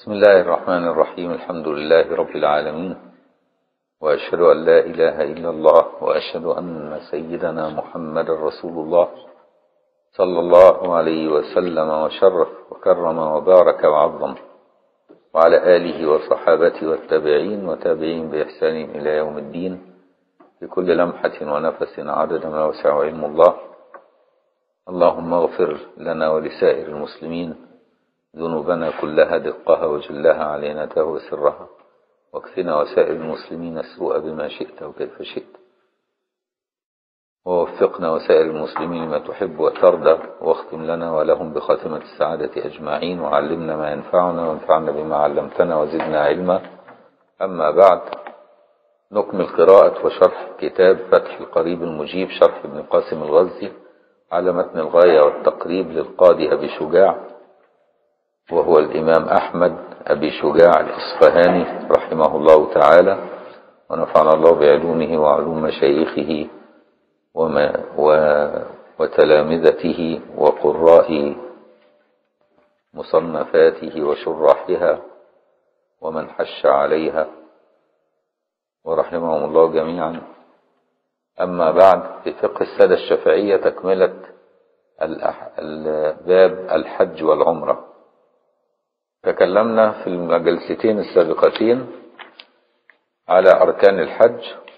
بسم الله الرحمن الرحيم الحمد لله رب العالمين وأشهد أن لا إله إلا الله وأشهد أن سيدنا محمد رسول الله صلى الله عليه وسلم وشرف وكرم وبارك وعظم وعلى آله وصحابته والتابعين وتابعين بإحسان إلى يوم الدين في كل لمحة ونفس عدد ما وسع علم الله اللهم اغفر لنا ولسائر المسلمين ذنوبنا كلها دقها وجلها علينتها وسرها واكفنا وسائر المسلمين السوء بما شئت وكيف شئت ووفقنا وسائر المسلمين ما تحب وترضى واختم لنا ولهم بخاتمة السعادة أجمعين وعلمنا ما ينفعنا وانفعنا بما علمتنا وزدنا علما أما بعد نكمل قراءة وشرح كتاب فتح القريب المجيب شرح ابن قاسم الغزي على متن الغاية والتقريب للقاضي أبي شجاع وهو الإمام أحمد أبي شجاع الإصفهاني رحمه الله تعالى ونفعنا الله بعلومه وعلوم مشايخه وما و وتلامذته وقراء مصنفاته وشراحها ومن حش عليها ورحمهم الله جميعا أما بعد في فقه السادة الشافعية تكملة الباب الحج والعمرة تكلمنا في المجلستين السابقتين على أركان الحج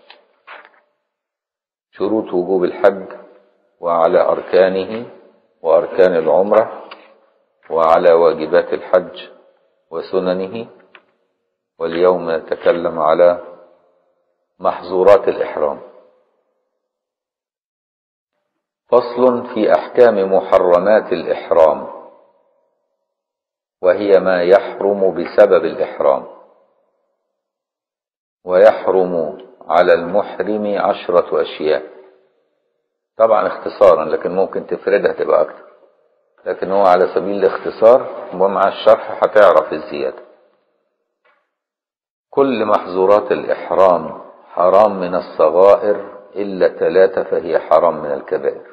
شروط وجوب الحج وعلى أركانه وأركان العمرة وعلى واجبات الحج وسننه واليوم نتكلم على محظورات الإحرام فصل في أحكام محرمات الإحرام وهي ما يحرم بسبب الإحرام ويحرم على المحرم عشرة أشياء طبعا اختصارا لكن ممكن تفردها تبقى أكتر لكن هو على سبيل الاختصار ومع الشرح هتعرف الزيادة كل محظورات الإحرام حرام من الصغائر إلا ثلاثة فهي حرام من الكبائر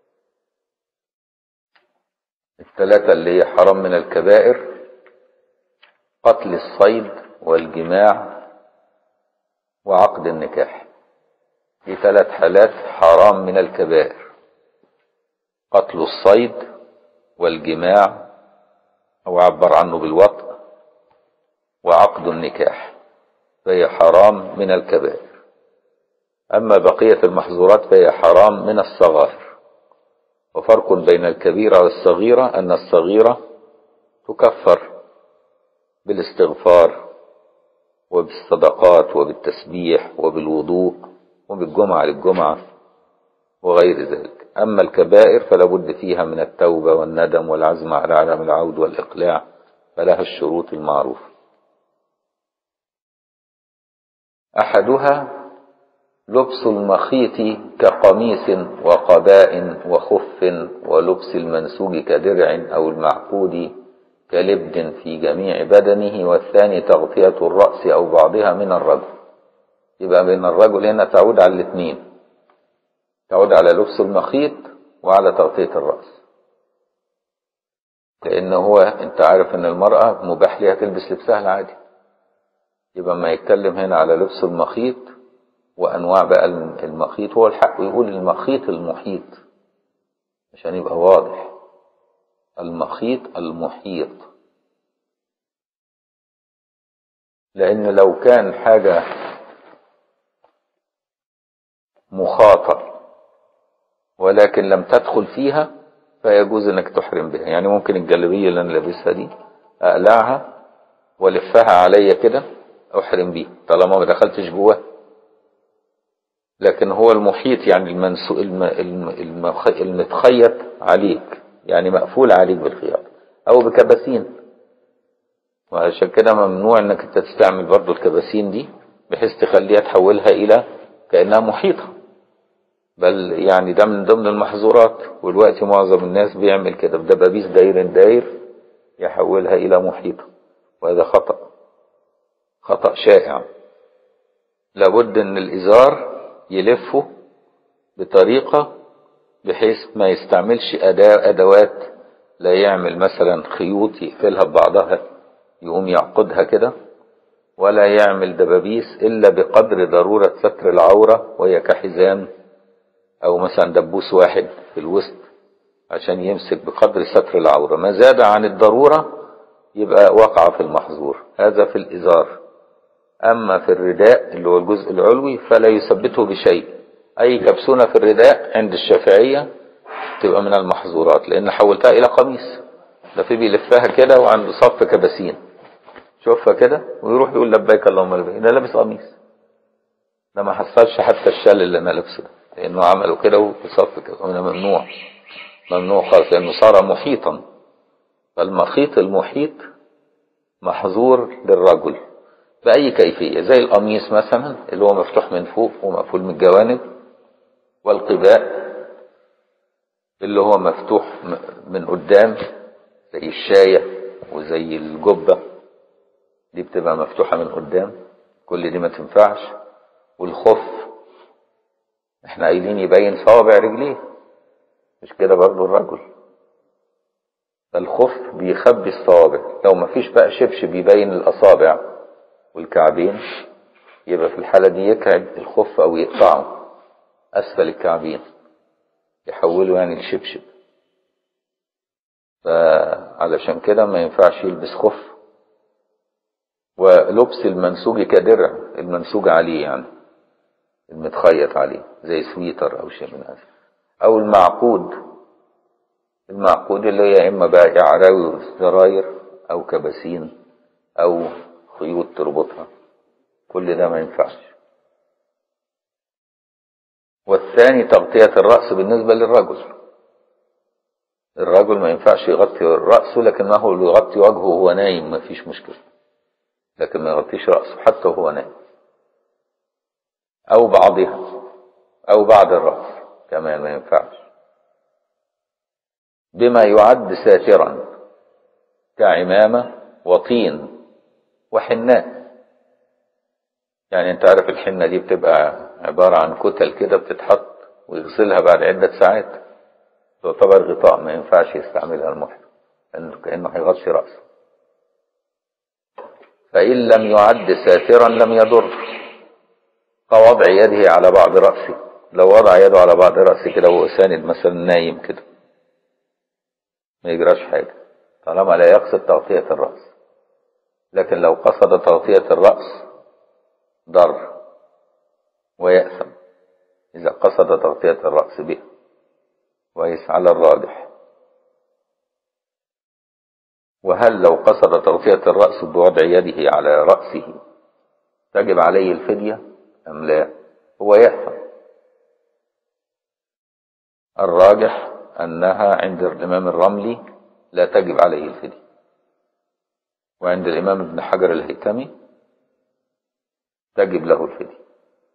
الثلاثة اللي هي حرام من الكبائر قتل الصيد والجماع وعقد النكاح دي ثلاث حالات حرام من الكبائر قتل الصيد والجماع أو عبر عنه بالوطء وعقد النكاح فهي حرام من الكبائر أما بقية المحظورات فهي حرام من الصغائر وفرق بين الكبيرة والصغيرة أن الصغيرة تكفر بالاستغفار وبالصدقات وبالتسبيح وبالوضوء وبالجمعة للجمعة وغير ذلك أما الكبائر فلا بد فيها من التوبة والندم والعزم على عدم العود والإقلاع فلها الشروط المعروفة أحدها لبس المخيط كقميص وقباء وخف ولبس المنسوج كدرع أو المعقود كلبد في جميع بدنه والثاني تغطية الرأس أو بعضها من الرجل يبقى بين الرجل هنا تعود على الاثنين تعود على لبس المخيط وعلى تغطية الرأس لأن هو أنت عارف أن المرأة مباح لها تلبس لبسها العادي يبقى ما يتكلم هنا على لبس المخيط وأنواع بقى المخيط هو الحق يقول المخيط المحيط عشان يبقى واضح المخيط المحيط لأن لو كان حاجة مخاطة ولكن لم تدخل فيها فيجوز انك تحرم بها يعني ممكن الجلبية اللي انا لابسها دي اقلعها والفها عليا كده احرم بيها طالما ما دخلتش جواها لكن هو المحيط يعني المنسو الم... الم... المخ... المتخيط عليك يعني مقفول عليك بالخياط او بكباسين وعشان كده ممنوع انك انت تستعمل برضو الكباسين دي بحيث تخليها تحولها الى كانها محيطه بل يعني ده من ضمن المحظورات والوقت معظم الناس بيعمل كده بدبابيس داير داير يحولها الى محيطه وهذا خطأ خطأ شائع لابد ان الازار يلفه بطريقة بحيث ما يستعملش أداة أدوات لا يعمل مثلا خيوط يقفلها ببعضها يقوم يعقدها كده ولا يعمل دبابيس إلا بقدر ضرورة ستر العورة وهي كحزام أو مثلا دبوس واحد في الوسط عشان يمسك بقدر ستر العورة ما زاد عن الضرورة يبقى وقع في المحظور هذا في الإزار أما في الرداء اللي هو الجزء العلوي فلا يثبته بشيء أي كبسونة في الرداء عند الشافعية تبقى من المحظورات لأن حولتها إلى قميص ده في بيلفها كده وعنده صف كباسين شوفها كده ويروح يقول لبيك اللهم لبيك ده لابس قميص ده ما حصلش حتى الشال اللي انا لابسه ده لانه عملوا كده وصف كده وده ممنوع ممنوع خالص لانه صار محيطا فالمخيط المحيط محظور للرجل بأي كيفية زي القميص مثلا اللي هو مفتوح من فوق ومقفول من الجوانب والقباء اللي هو مفتوح من قدام زي الشاية وزي الجبة دي بتبقى مفتوحة من قدام كل دي ما تنفعش والخف احنا قايلين يبين صوابع رجليه مش كده برضو الرجل فالخف بيخبي الصوابع لو ما فيش بقى شبشب بيبين الأصابع والكعبين يبقى في الحالة دي يكعب الخف أو يقطعه أسفل الكعبين يحوله يعني الشبشب فعلشان كده ما ينفعش يلبس خف ولبس المنسوج كدرع المنسوج عليه يعني المتخيط عليه زي سويتر او شيء من هذا او المعقود المعقود اللي هي اما بقى اعراوي زراير او كباسين او خيوط تربطها كل ده ما ينفعش والثاني تغطية الرأس بالنسبة للرجل الرجل ما ينفعش يغطي رأسه لكنه يغطي وجهه وهو نايم ما فيش مشكلة لكن ما يغطيش رأسه حتى وهو نايم أو بعضها أو بعد الرأس كمان ما ينفعش بما يعد ساترا كعمامة وطين وحناء يعني انت عارف الحنة دي بتبقى عبارة عن كتل كده بتتحط ويغسلها بعد عدة ساعات تعتبر غطاء ما ينفعش يستعملها المحرم لأنه كأنه هيغطي رأسه فإن لم يعد ساترا لم يضر كوضع يده على بعض رأسه لو وضع يده على بعض رأسه كده وهو ساند مثلا نايم كده ما يجراش حاجة طالما لا يقصد تغطية الرأس لكن لو قصد تغطية الرأس ضر ويأثم إذا قصد تغطية الرأس به ويس على الراجح وهل لو قصد تغطية الرأس بوضع يده على رأسه تجب عليه الفدية أم لا هو يأثم الراجح أنها عند الإمام الرملي لا تجب عليه الفدية وعند الإمام ابن حجر الهيتمي تجب له الفدية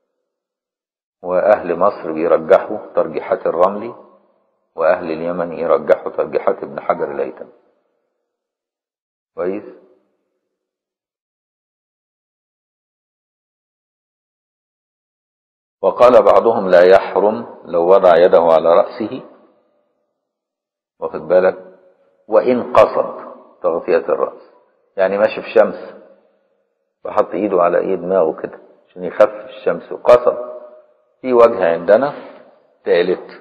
وأهل مصر بيرجحوا ترجيحات الرملي وأهل اليمن يرجحوا ترجيحات ابن حجر الهيتمي كويس وقال بعضهم لا يحرم لو وضع يده على رأسه واخد بالك وإن قصد تغطية الرأس يعني ماشي في شمس فحط ايده على ايد دماغه كده عشان يخفف الشمس وقصد في وجه عندنا ثالث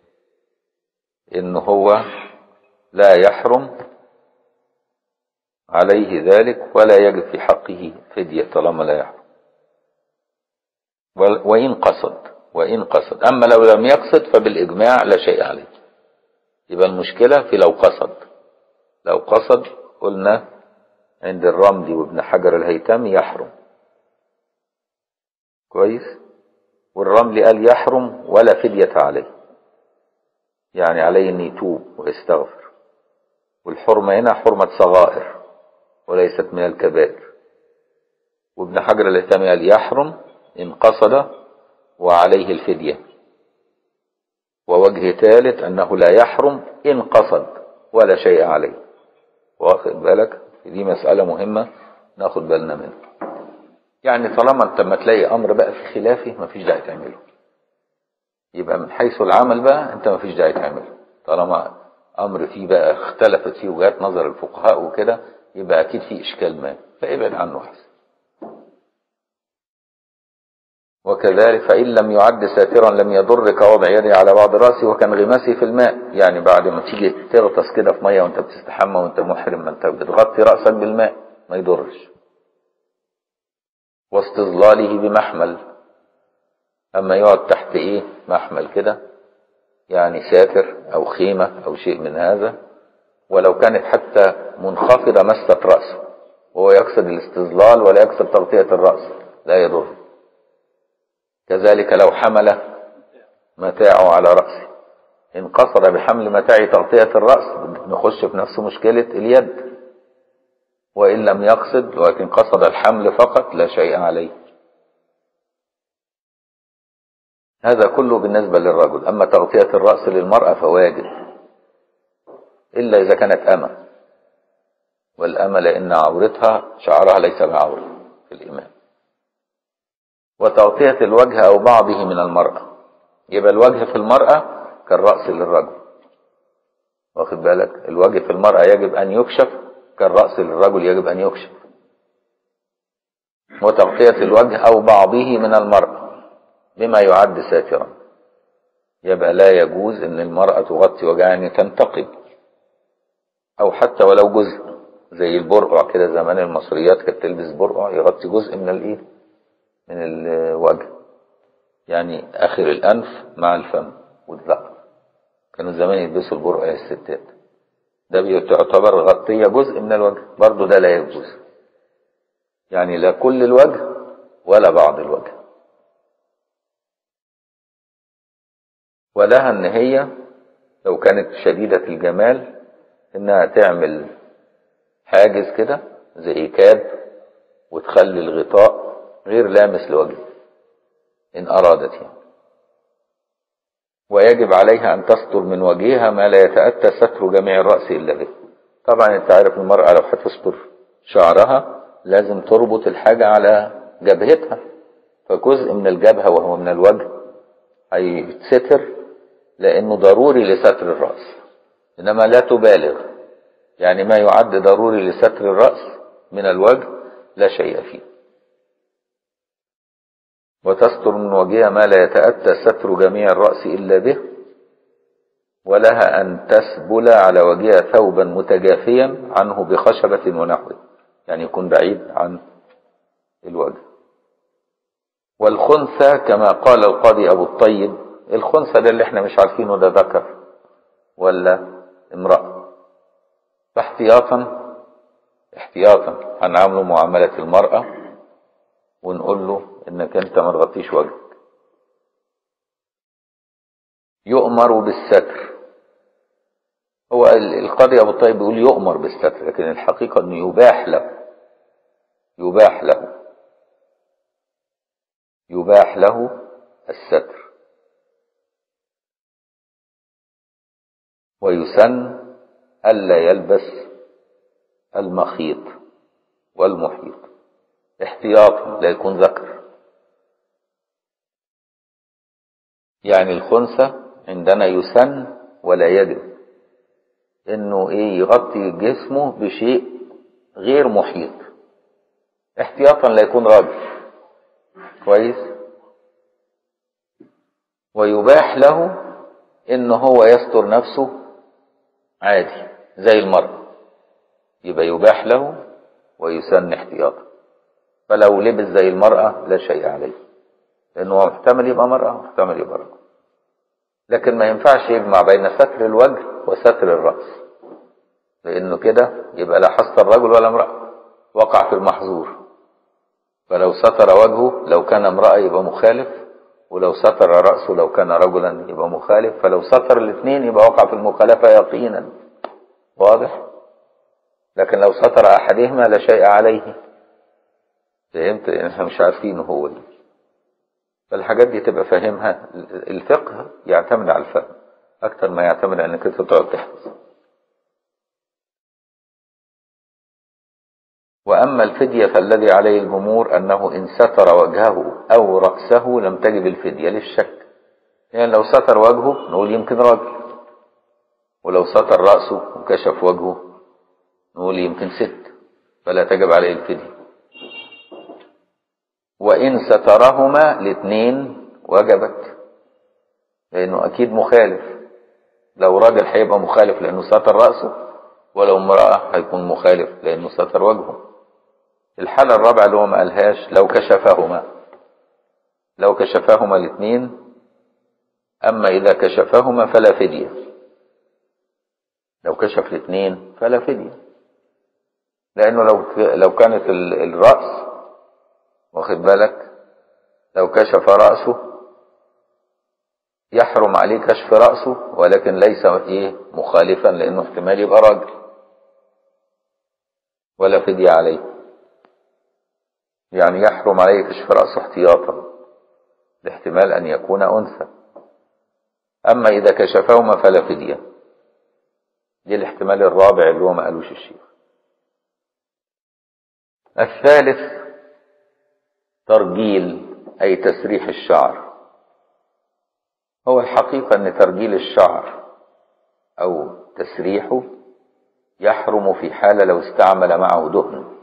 ان هو لا يحرم عليه ذلك ولا يجب في حقه فدية طالما لا يحرم وإن قصد وإن قصد أما لو لم يقصد فبالإجماع لا شيء عليه يبقى المشكلة في لو قصد لو قصد قلنا عند الرملي وابن حجر الهيتمي يحرم كويس والرملي قال يحرم ولا فدية عليه يعني عليه أن يتوب ويستغفر والحرمة هنا حرمة صغائر وليست من الكبائر وابن حجر الهيتمي قال يحرم إن قصد وعليه الفدية ووجه ثالث أنه لا يحرم إن قصد ولا شيء عليه واخد بالك دي مسألة مهمة ناخد بالنا منها يعني طالما انت ما تلاقي امر بقى في خلافه ما فيش داعي تعمله يبقى من حيث العمل بقى انت ما فيش داعي تعمله طالما امر فيه بقى اختلفت فيه وجهات نظر الفقهاء وكده يبقى أكيد في إشكال ما فابعد عنه أحسن وكذلك فإن لم يعد ساترا لم يضرك وضع يدي على بعض رأسي وكانغماسي في الماء يعني بعد ما تيجي تغطس كده في مية وانت بتستحمى وانت محرم ما انت بتغطي رأسك بالماء ما يضرش واستظلاله بمحمل أما يقعد تحت إيه محمل كده يعني ساتر أو خيمة أو شيء من هذا ولو كانت حتى منخفضة مست رأسه وهو يقصد الاستظلال ولا يقصد تغطية الرأس لا يضر كذلك لو حمل متاعه على رأسه إن قصد بحمل متاع تغطية الرأس نخش في نفس مشكلة اليد وإن لم يقصد ولكن قصد الحمل فقط لا شيء عليه هذا كله بالنسبة للرجل أما تغطية الرأس للمرأة فواجب إلا إذا كانت أمة والأمة لأن عورتها شعرها ليس بعورة في الإيمان وتغطية الوجه أو بعضه من المرأة يبقى الوجه في المرأة كالرأس للرجل واخد بالك الوجه في المرأة يجب أن يكشف كالرأس للرجل يجب أن يكشف وتغطية الوجه أو بعضه من المرأة بما يعد ساترا يبقى لا يجوز أن المرأة تغطي وجهها يعني تنتقب أو حتى ولو جزء زي البرقع كده زمان المصريات كانت تلبس برقع يغطي جزء من الايه من الوجه يعني اخر الانف مع الفم والذقن كانوا زمان يلبسوا البرقع الستات ده بيعتبر غطية جزء من الوجه برضه ده لا يجوز يعني لا كل الوجه ولا بعض الوجه ولها ان هي لو كانت شديدة الجمال انها تعمل حاجز كده زي كاب وتخلي الغطاء غير لامس لوجهه إن أرادت يعني ويجب عليها أن تستر من وجهها ما لا يتأتى ستر جميع الرأس إلا به طبعا أنت عارف المرأة لو هتستر شعرها لازم تربط الحاجة على جبهتها فجزء من الجبهة وهو من الوجه هيتستر لأنه ضروري لستر الرأس إنما لا تبالغ يعني ما يعد ضروري لستر الرأس من الوجه لا شيء فيه وتستر من وجهها ما لا يتأتى ستر جميع الرأس إلا به ولها أن تسبل على وجهها ثوبا متجافيا عنه بخشبة ونحوه يعني يكون بعيد عن الوجه والخنثى كما قال القاضي أبو الطيب الخنثى ده اللي احنا مش عارفينه ده ذكر ولا امرأة فاحتياطا احتياطا هنعامله معاملة المرأة ونقول له انك انت ما تغطيش وجهك يؤمر بالستر هو القاضي ابو الطيب بيقول يؤمر بالستر لكن الحقيقة انه يباح له يباح له يباح له الستر ويسن ألا يلبس المخيط والمحيط احتياطا لا يكون ذكر يعني الخنثى عندنا يسن ولا يجب انه ايه يغطي جسمه بشيء غير محيط احتياطا لا يكون راجل كويس ويباح له ان هو يستر نفسه عادي زي المرأة يبقى يباح له ويسن احتياطا فلو لبس زي المرأة لا شيء عليه لأنه هو محتمل يبقى مرأة محتمل يبقى رجل لكن ما ينفعش يجمع بين ستر الوجه وستر الرأس لأنه كده يبقى لا حصر الرجل ولا امرأة وقع في المحظور فلو ستر وجهه لو كان امرأة يبقى مخالف ولو ستر رأسه لو كان رجلا يبقى مخالف فلو ستر الاثنين يبقى وقع في المخالفة يقينا واضح لكن لو ستر أحدهما لا شيء عليه فهمت احنا مش عارفينه هو دي فالحاجات دي تبقى فاهمها الفقه يعتمد على الفهم اكتر ما يعتمد على انك انت تقعد تحفظ واما الفدية فالذي عليه الجمهور انه ان ستر وجهه او رأسه لم تجب الفدية للشك يعني لو ستر وجهه نقول يمكن راجل ولو ستر رأسه وكشف وجهه نقول يمكن ست فلا تجب عليه الفدية وإن سترهما الاثنين وجبت لأنه أكيد مخالف لو راجل هيبقى مخالف لأنه ستر رأسه ولو امرأة هيكون مخالف لأنه ستر وجهه الحالة الرابعة اللي هو ما قالهاش لو كشفهما لو كشفهما الاثنين أما إذا كشفهما فلا فدية لو كشف الاثنين فلا فدية لأنه لو لو كانت الرأس واخد بالك لو كشف رأسه يحرم عليه كشف رأسه ولكن ليس ايه مخالفا لأنه احتمال يبقى راجل ولا فدية عليه يعني يحرم عليه كشف رأسه احتياطا لاحتمال أن يكون أنثى أما إذا كشفهما فلا فدية دي الاحتمال الرابع اللي هو ما قالوش الشيخ الثالث ترجيل أي تسريح الشعر هو الحقيقة أن ترجيل الشعر أو تسريحه يحرم في حالة لو استعمل معه دهن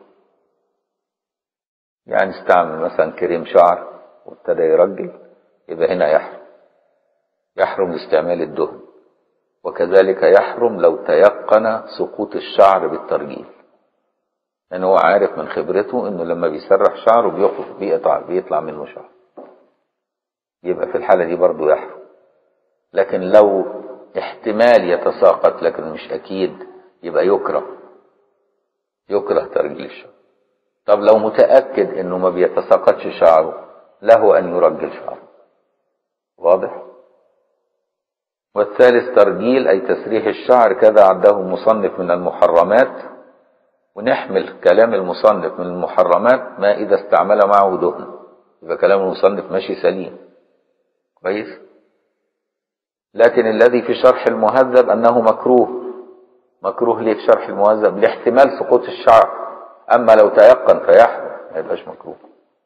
يعني استعمل مثلا كريم شعر وابتدى يرجل يبقى هنا يحرم يحرم استعمال الدهن وكذلك يحرم لو تيقن سقوط الشعر بالترجيل لأنه هو عارف من خبرته إنه لما بيسرح شعره بيخرج بيقطع بيطلع منه شعر يبقى في الحالة دي برضه يحرم لكن لو احتمال يتساقط لكن مش أكيد يبقى يكره يكره ترجيل الشعر طب لو متأكد إنه ما بيتساقطش شعره له أن يرجل شعره واضح؟ والثالث ترجيل أي تسريح الشعر كذا عده مصنف من المحرمات ونحمل كلام المصنف من المحرمات ما إذا استعمل معه دهن يبقى كلام المصنف ماشي سليم كويس لكن الذي في شرح المهذب أنه مكروه مكروه ليه في شرح المهذب لاحتمال سقوط الشعر أما لو تيقن فيحرم ما يبقاش مكروه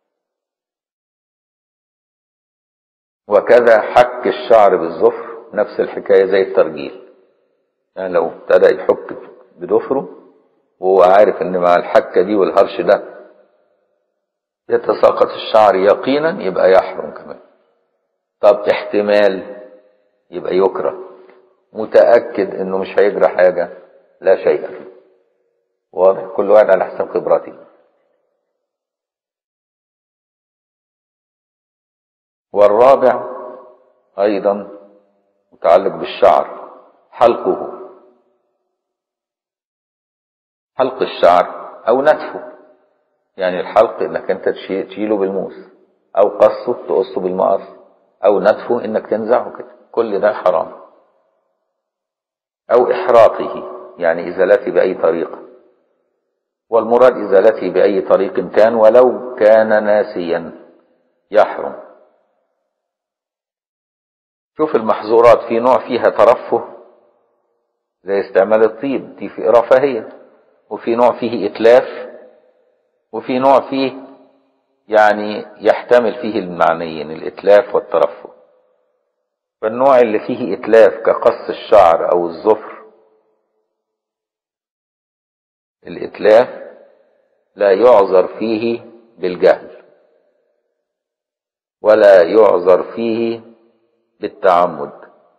وكذا حك الشعر بالظفر نفس الحكاية زي الترجيل يعني لو ابتدى يحك بضفره وهو عارف ان مع الحكة دي والهرش ده يتساقط الشعر يقينا يبقى يحرم كمان طب احتمال يبقى يكره متأكد انه مش هيجرى حاجة لا شيء فيه واضح كل واحد على حسب خبرته والرابع ايضا متعلق بالشعر حلقه حلق الشعر او نتفه يعني الحلق انك انت تشيله بالموس او قصه تقصه بالمقص او نتفه انك تنزعه كده كل ده حرام او احراقه يعني ازالته باي طريقه والمراد ازالته باي طريق كان ولو كان ناسيا يحرم شوف المحظورات في نوع فيها ترفه زي استعمال الطيب دي في رفاهيه وفي نوع فيه إتلاف وفي نوع فيه يعني يحتمل فيه المعنيين الإتلاف والترفه فالنوع اللي فيه إتلاف كقص الشعر أو الظفر الإتلاف لا يعذر فيه بالجهل ولا يعذر فيه بالتعمد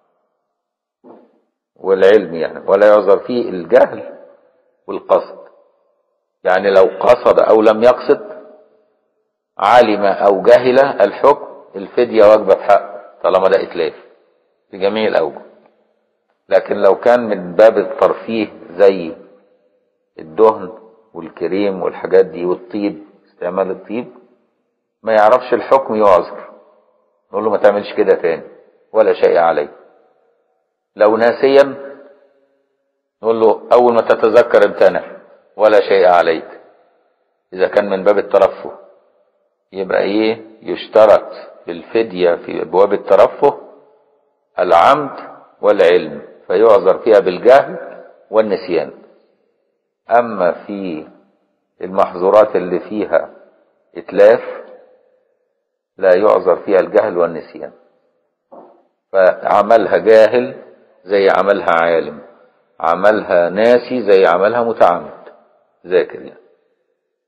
والعلم يعني ولا يعذر فيه الجهل والقصد يعني لو قصد أو لم يقصد علم أو جهل الحكم الفدية واجبة في حقه طالما ده إتلاف في جميع الأوجه لكن لو كان من باب الترفيه زي الدهن والكريم والحاجات دي والطيب استعمال الطيب ما يعرفش الحكم يعذر نقول له ما تعملش كده تاني ولا شيء عليه لو ناسيا نقول له أول ما تتذكر امتنع ولا شيء عليك إذا كان من باب الترفه يبقى إيه يشترط في الفدية في أبواب الترفه العمد والعلم فيعذر فيها بالجهل والنسيان أما في المحظورات اللي فيها إتلاف لا يعذر فيها الجهل والنسيان فعملها جاهل زي عملها عالم عملها ناسي زي عملها متعمد ذاكر يعني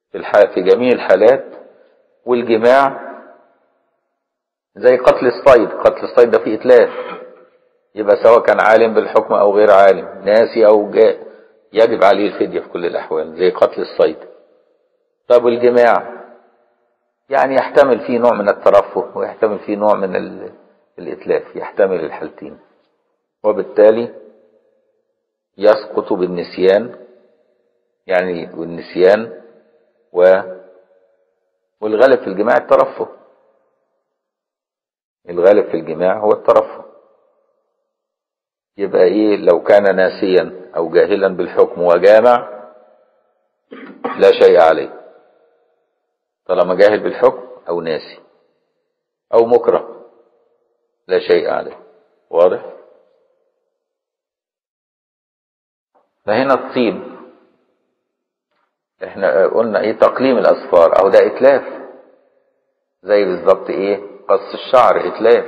في, الح... في جميع الحالات والجماع زي قتل الصيد قتل الصيد ده فيه إتلاف يبقى سواء كان عالم بالحكم أو غير عالم ناسي أو جاء يجب عليه الفدية في كل الأحوال زي قتل الصيد طب والجماع يعني يحتمل فيه نوع من الترفه ويحتمل فيه نوع من ال... الإتلاف يحتمل الحالتين وبالتالي يسقط بالنسيان يعني والنسيان و والغالب في الجماع الترفه الغالب في الجماع هو الترفه يبقى ايه لو كان ناسيا او جاهلا بالحكم وجامع لا شيء عليه طالما جاهل بالحكم او ناسي او مكره لا شيء عليه واضح فهنا الطيب احنا قلنا ايه تقليم الاصفار او ده اتلاف زي بالظبط ايه قص الشعر اتلاف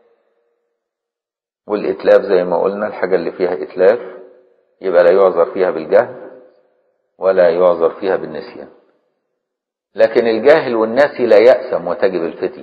والاتلاف زي ما قلنا الحاجة اللي فيها اتلاف يبقى لا يعذر فيها بالجهل ولا يعذر فيها بالنسيان لكن الجاهل والناسي لا يأثم وتجب الفتي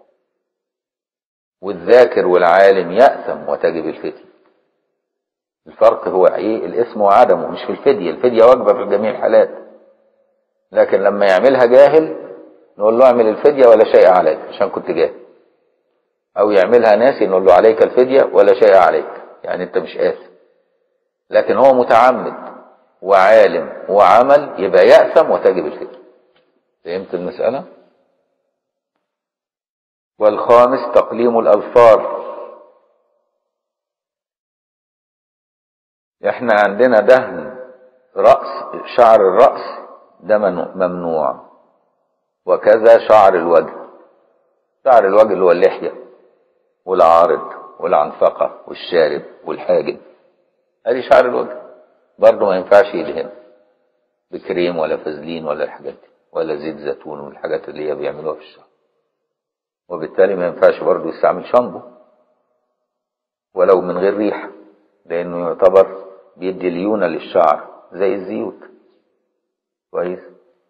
والذاكر والعالم يأثم وتجب الفتي الفرق هو ايه الاسم وعدمه مش في الفدية الفدية واجبة في جميع الحالات لكن لما يعملها جاهل نقول له اعمل الفدية ولا شيء عليك عشان كنت جاهل او يعملها ناسي نقول له عليك الفدية ولا شيء عليك يعني انت مش آثم لكن هو متعمد وعالم وعمل يبقى يأثم وتجب الفدية فهمت المسألة والخامس تقليم الأظفار احنا عندنا دهن رأس شعر الرأس ده ممنوع وكذا شعر الوجه شعر الوجه اللي هو اللحية والعارض والعنفقة والشارب والحاجب ادي شعر الوجه برضه ما ينفعش يدهن بكريم ولا فازلين ولا الحاجات دي ولا زيت زيتون والحاجات اللي هي بيعملوها في الشعر وبالتالي ما ينفعش برضه يستعمل شامبو ولو من غير ريحة لأنه يعتبر بيدي ليونة للشعر زي الزيوت كويس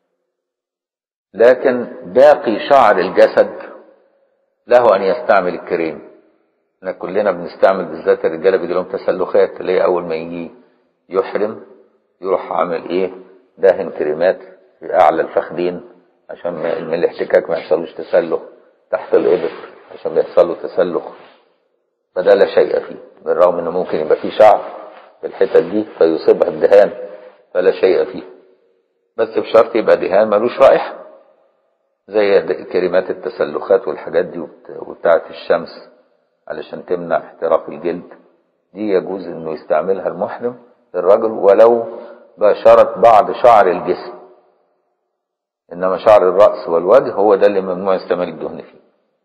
لكن باقي شعر الجسد له أن يستعمل الكريم احنا كلنا بنستعمل بالذات الرجالة بيجي لهم تسلخات اللي هي أول ما يجي يحرم يروح عامل إيه دهن كريمات في أعلى الفخدين عشان من الاحتكاك ما يحصلوش تسلخ تحت الإبط عشان بيحصل له تسلخ فده لا شيء فيه بالرغم انه ممكن يبقى فيه شعر في الحتت دي فيصيبها الدهان فلا شيء فيه بس بشرط يبقى دهان ملوش رائحة زي كريمات التسلخات والحاجات دي وبتاعة الشمس علشان تمنع احتراق الجلد دي يجوز انه يستعملها المحرم الرجل ولو باشرت بعض شعر الجسم انما شعر الرأس والوجه هو ده اللي ممنوع استعمال الدهن فيه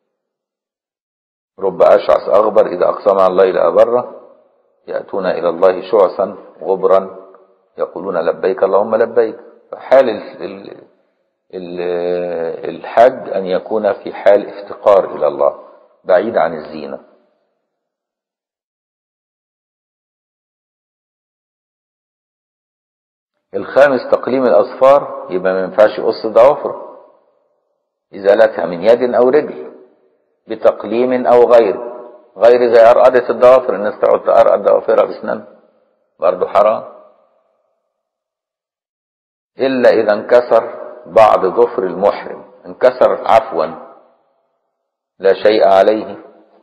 رب أشعث أغبر إذا أقسم على الله لأبره يأتون إلى الله شعثا غبرا يقولون لبيك اللهم لبيك فحال ال ال الحج أن يكون في حال افتقار إلى الله بعيد عن الزينة الخامس تقليم الأظفار يبقى ما ينفعش يقص ضوافره إزالتها من يد أو رجل بتقليم أو غير غير زي أرقدة الضوافر الناس تقعد تأرقد ضوافرها بسنان برضه حرام إلا إذا انكسر بعض ظفر المحرم انكسر عفوا لا شيء عليه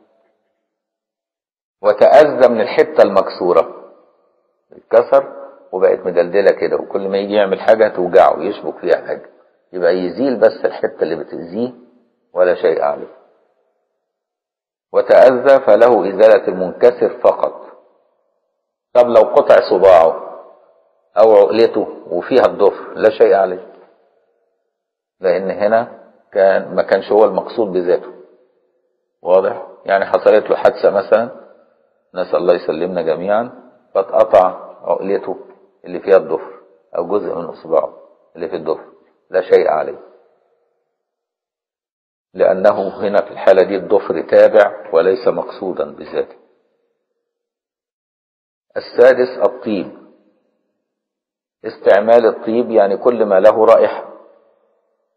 وتأذى من الحتة المكسورة اتكسر وبقت مدلدلة كده وكل ما يجي يعمل حاجة توجعه يشبك فيها حاجة يبقى يزيل بس الحتة اللي بتأذيه ولا شيء عليه وتأذى فله إزالة المنكسر فقط طب لو قطع صباعه أو عقلته وفيها الضفر لا شيء عليه لأن هنا كان ما كانش هو المقصود بذاته واضح يعني حصلت له حادثة مثلا نسأل الله يسلمنا جميعا فاتقطع عقلته اللي فيها الضفر أو جزء من إصبعه اللي في الضفر لا شيء عليه لأنه هنا في الحالة دي الضفر تابع وليس مقصودا بذاته السادس الطيب استعمال الطيب يعني كل ما له رائحة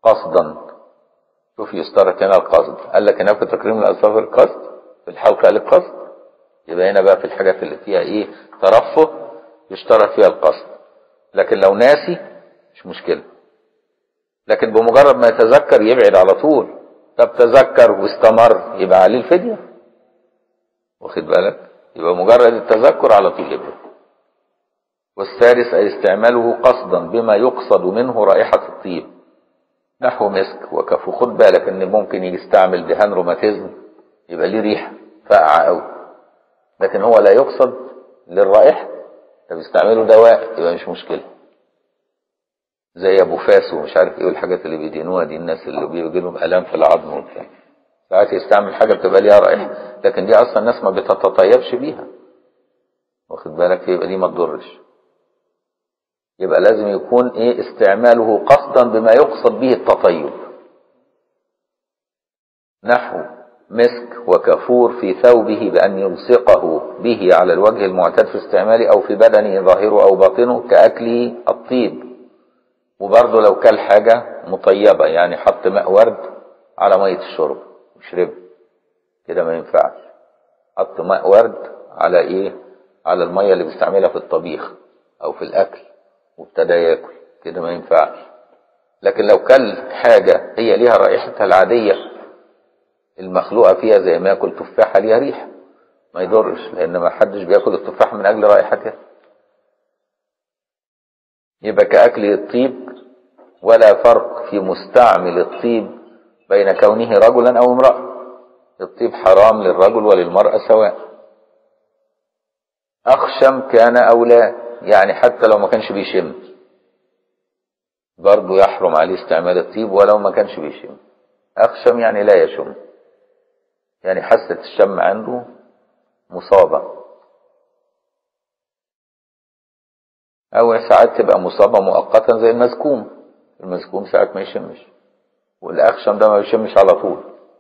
قصدا شوف يشترط هنا القصد قال لك هناك في تكريم الاظفار القصد في الحلق قال القصد يبقى هنا بقى في الحاجات اللي فيها ايه ترفه يشترط فيها القصد لكن لو ناسي مش مشكله لكن بمجرد ما يتذكر يبعد على طول طب تذكر واستمر يبقى عليه الفديه واخد بالك يبقى مجرد التذكر على طول يبعد والثالث أي استعماله قصدا بما يقصد منه رائحة الطيب نحو مسك وكفو خد بالك ان ممكن يستعمل دهان روماتيزم يبقى ليه ريحة فاقعة قوي لكن هو لا يقصد للرائحة طب يستعمله دواء يبقى مش مشكلة زي ابو فاس ومش عارف ايه والحاجات اللي بيدينوها دي الناس اللي بيجي لهم الام في العظم وبتاع ساعات يستعمل حاجة بتبقى ليها رائحة لكن دي اصلا الناس ما بتتطيبش بيها واخد بالك يبقى دي ما تضرش يبقى لازم يكون ايه استعماله قصدا بما يقصد به التطيب نحو مسك وكفور في ثوبه بأن يلصقه به على الوجه المعتاد في استعماله أو في بدنه ظاهره أو باطنه كأكله الطيب وبرضه لو كل حاجة مطيبة يعني حط ماء ورد على مية الشرب وشرب كده ما ينفعش حط ماء ورد على ايه على المية اللي بيستعملها في الطبيخ او في الاكل وابتدى ياكل كده ما ينفعش لكن لو كل حاجة هي ليها رائحتها العادية المخلوقة فيها زي ما ياكل تفاحة ليها ريحة ما يضرش لان ما حدش بياكل التفاح من اجل رائحتها يبقى كأكل الطيب ولا فرق في مستعمل الطيب بين كونه رجلا او امرأة الطيب حرام للرجل وللمرأة سواء أخشم كان أو لا يعني حتى لو ما كانش بيشم برضه يحرم عليه استعمال الطيب ولو ما كانش بيشم أخشم يعني لا يشم يعني حاسة الشم عنده مصابة أو ساعات تبقى مصابة مؤقتا زي المزكوم المزكوم ساعات ما يشمش والأخشم ده ما بيشمش على طول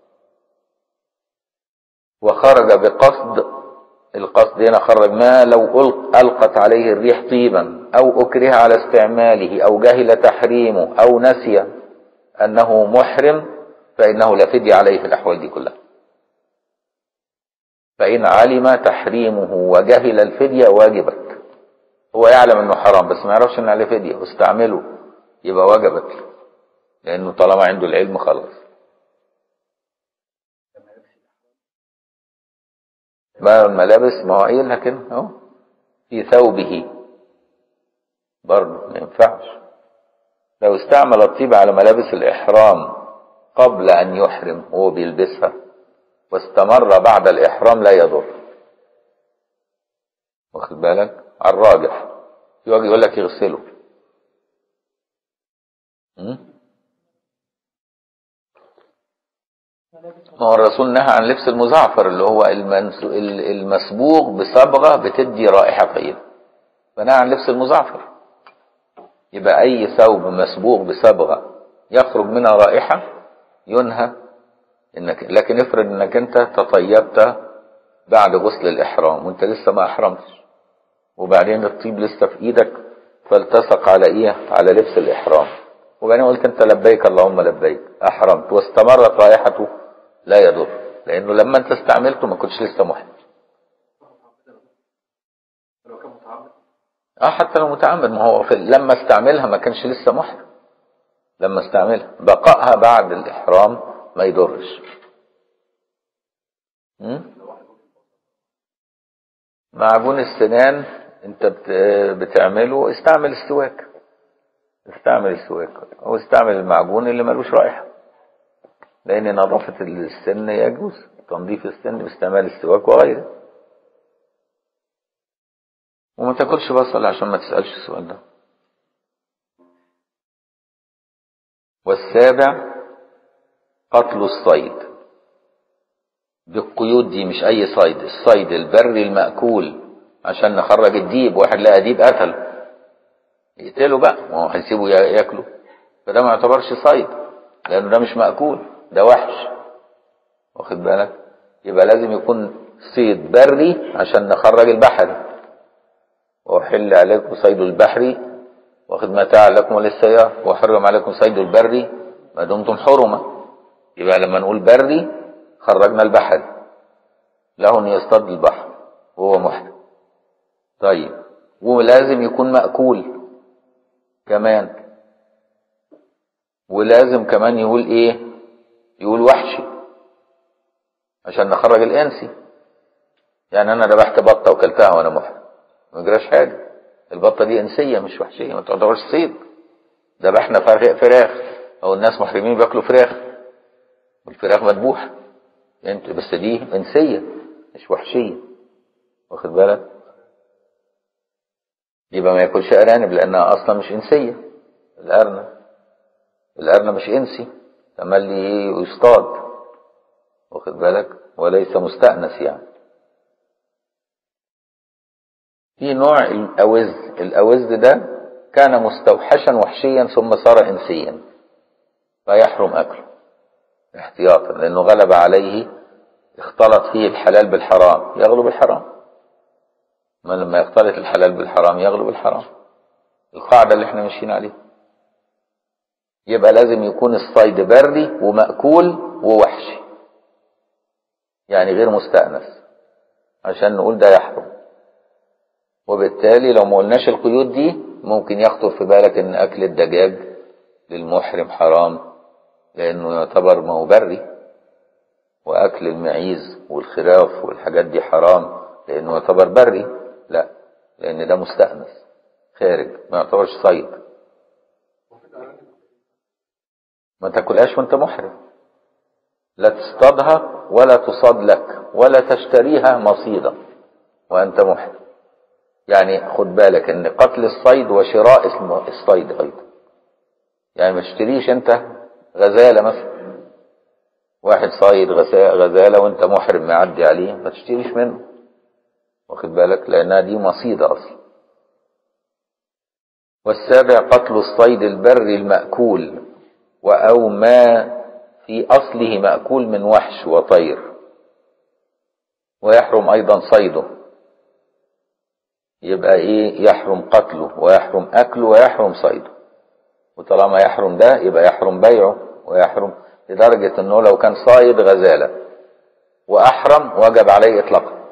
وخرج بقصد القصد هنا خرج ما لو ألقت عليه الريح طيبا أو أكره على استعماله أو جهل تحريمه أو نسي أنه محرم فإنه لا فدية عليه في الأحوال دي كلها فإن علم تحريمه وجهل الفدية واجبت هو يعلم أنه حرام بس ما يعرفش أن عليه فدية واستعمله يبقى وجبت لأنه طالما عنده العلم خلاص ما الملابس ما هو قايلها كده اهو في ثوبه برضه ما ينفعش لو استعمل الطيب على ملابس الإحرام قبل أن يحرم وهو بيلبسها واستمر بعد الإحرام لا يضر واخد بالك على الراجح يقعد يقول لك يغسله ما هو الرسول نهى عن لبس المزعفر اللي هو المسبوغ بصبغة بتدي رائحة طيبة فنهى عن لبس المزعفر يبقى أي ثوب مسبوغ بصبغة يخرج منها رائحة ينهى إنك لكن افرض إنك أنت تطيبت بعد غسل الإحرام وأنت لسه ما أحرمتش وبعدين الطيب لسه في إيدك فالتصق على إيه على لبس الإحرام وبعدين قلت أنت لبيك اللهم لبيك أحرمت واستمرت رائحته لا يضر لانه لما انت استعملته ما كنتش لسه محرم اه حتى لو متعمد ما هو في لما استعملها ما كانش لسه محرم لما استعملها بقائها بعد الاحرام ما يضرش معجون السنان انت بتعمله استعمل السواك استعمل السواك او استعمل المعجون اللي ملوش رائحه لأن نظافة السن يجوز تنظيف السن باستعمال السواك وغيره وما تاكلش بصل عشان ما تسألش السؤال ده والسابع قتل الصيد بالقيود دي مش أي صيد الصيد البري المأكول عشان نخرج الديب واحد لقى ديب قتل يقتله بقى ما هو هيسيبه ياكله فده ما يعتبرش صيد لأنه ده مش مأكول ده وحش واخد بالك يبقى لازم يكون صيد بري عشان نخرج البحري وأحل عليكم صيد البحر واخد متاع لكم وللسيارة وحرم عليكم صيد البري ما دمتم حرمة يبقى لما نقول بري خرجنا البحر له ان يصطاد البحر وهو محرم طيب ولازم يكون مأكول كمان ولازم كمان يقول ايه يقول وحشي عشان نخرج الانسي يعني انا ذبحت بطه وكلتها وانا محرم ما يجراش حاجه البطه دي انسيه مش وحشيه ما تعتبرش صيد ذبحنا فراخ او الناس محرمين بياكلوا فراخ والفراخ مذبوحه انت بس دي انسيه مش وحشيه واخد بالك يبقى ما ياكلش ارانب لانها اصلا مش انسيه الارنب الارنب مش انسي تملي يصطاد واخد بالك وليس مستأنس يعني في نوع الأوز الأوز ده كان مستوحشا وحشيا ثم صار إنسيا فيحرم أكله احتياطا لأنه غلب عليه اختلط فيه الحلال بالحرام يغلب الحرام ما لما يختلط الحلال بالحرام يغلب الحرام القاعدة اللي احنا ماشيين عليها يبقى لازم يكون الصيد بري ومأكول ووحشي يعني غير مستأنس عشان نقول ده يحرم وبالتالي لو ما قلناش القيود دي ممكن يخطر في بالك ان اكل الدجاج للمحرم حرام لانه يعتبر ما هو بري واكل المعيز والخراف والحاجات دي حرام لانه يعتبر بري لا لان ده مستأنس خارج ما يعتبرش صيد ما تاكلهاش وانت محرم لا تصطادها ولا تصاد لك ولا تشتريها مصيدة وانت محرم يعني خد بالك ان قتل الصيد وشراء الصيد ايضا يعني ما تشتريش انت غزالة مثلا واحد صايد غزالة وانت محرم معدي عليه ما تشتريش منه واخد بالك لانها دي مصيدة اصلا والسابع قتل الصيد البري المأكول أو ما في أصله مأكول من وحش وطير ويحرم أيضا صيده يبقى إيه يحرم قتله ويحرم أكله ويحرم صيده وطالما يحرم ده يبقى يحرم بيعه ويحرم لدرجة أنه لو كان صايد غزالة وأحرم وجب عليه إطلاقا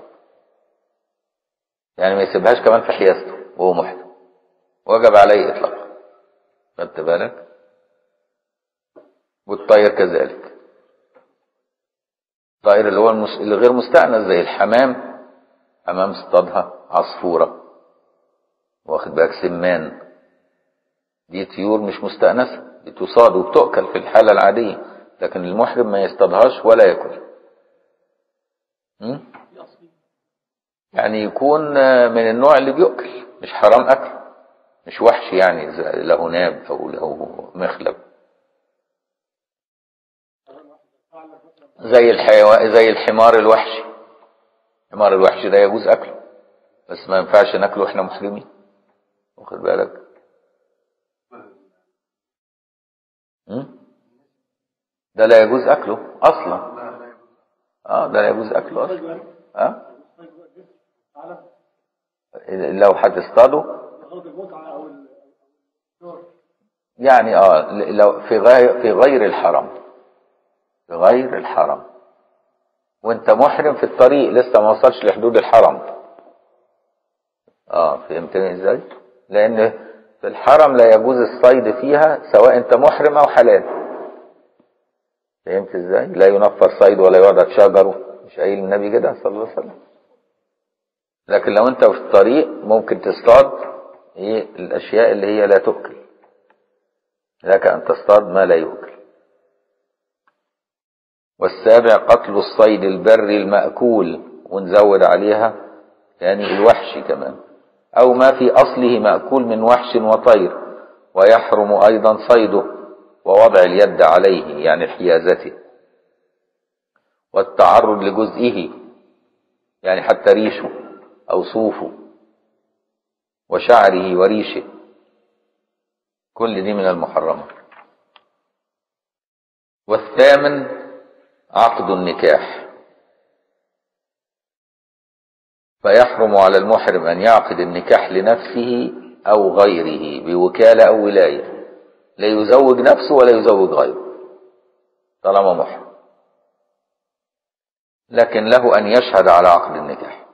يعني ما يسيبهاش كمان في حيازته وهو محرم وجب عليه إطلاقا خدت بالك والطير كذلك الطائر اللي هو المس... اللي غير مستأنس زي الحمام حمام اصطادها عصفورة واخد بالك سمان دي طيور مش مستأنسة دي تصاد وبتؤكل في الحالة العادية لكن المحرم ما يصطادهاش ولا ياكل يعني يكون من النوع اللي بيؤكل مش حرام أكل مش وحش يعني له ناب أو له مخلب زي الحيوان زي الحمار الوحشي الحمار الوحشي ده يجوز اكله بس ما ينفعش ناكله احنا مسلمين واخد بالك ده لا يجوز اكله اصلا اه ده لا يجوز اكله اصلا اه لو هتصطاده يعني اه لو في غير في غير الحرم في غير الحرم وانت محرم في الطريق لسه ما وصلش لحدود الحرم اه فهمتني ازاي لان في الحرم لا يجوز الصيد فيها سواء انت محرم او حلال فهمت ازاي لا ينفر صيد ولا يعدد شجره مش قايل النبي كده صلى الله عليه وسلم لكن لو انت في الطريق ممكن تصطاد ايه الاشياء اللي هي لا تؤكل لك ان تصطاد ما لا يؤكل والسابع قتل الصيد البري المأكول ونزود عليها يعني الوحش كمان أو ما في أصله مأكول من وحش وطير ويحرم أيضا صيده ووضع اليد عليه يعني حيازته والتعرض لجزئه يعني حتى ريشه أو صوفه وشعره وريشه كل دي من المحرمات والثامن عقد النكاح فيحرم على المحرم أن يعقد النكاح لنفسه أو غيره بوكالة أو ولاية لا يزوج نفسه ولا يزوج غيره طالما محرم لكن له أن يشهد على عقد النكاح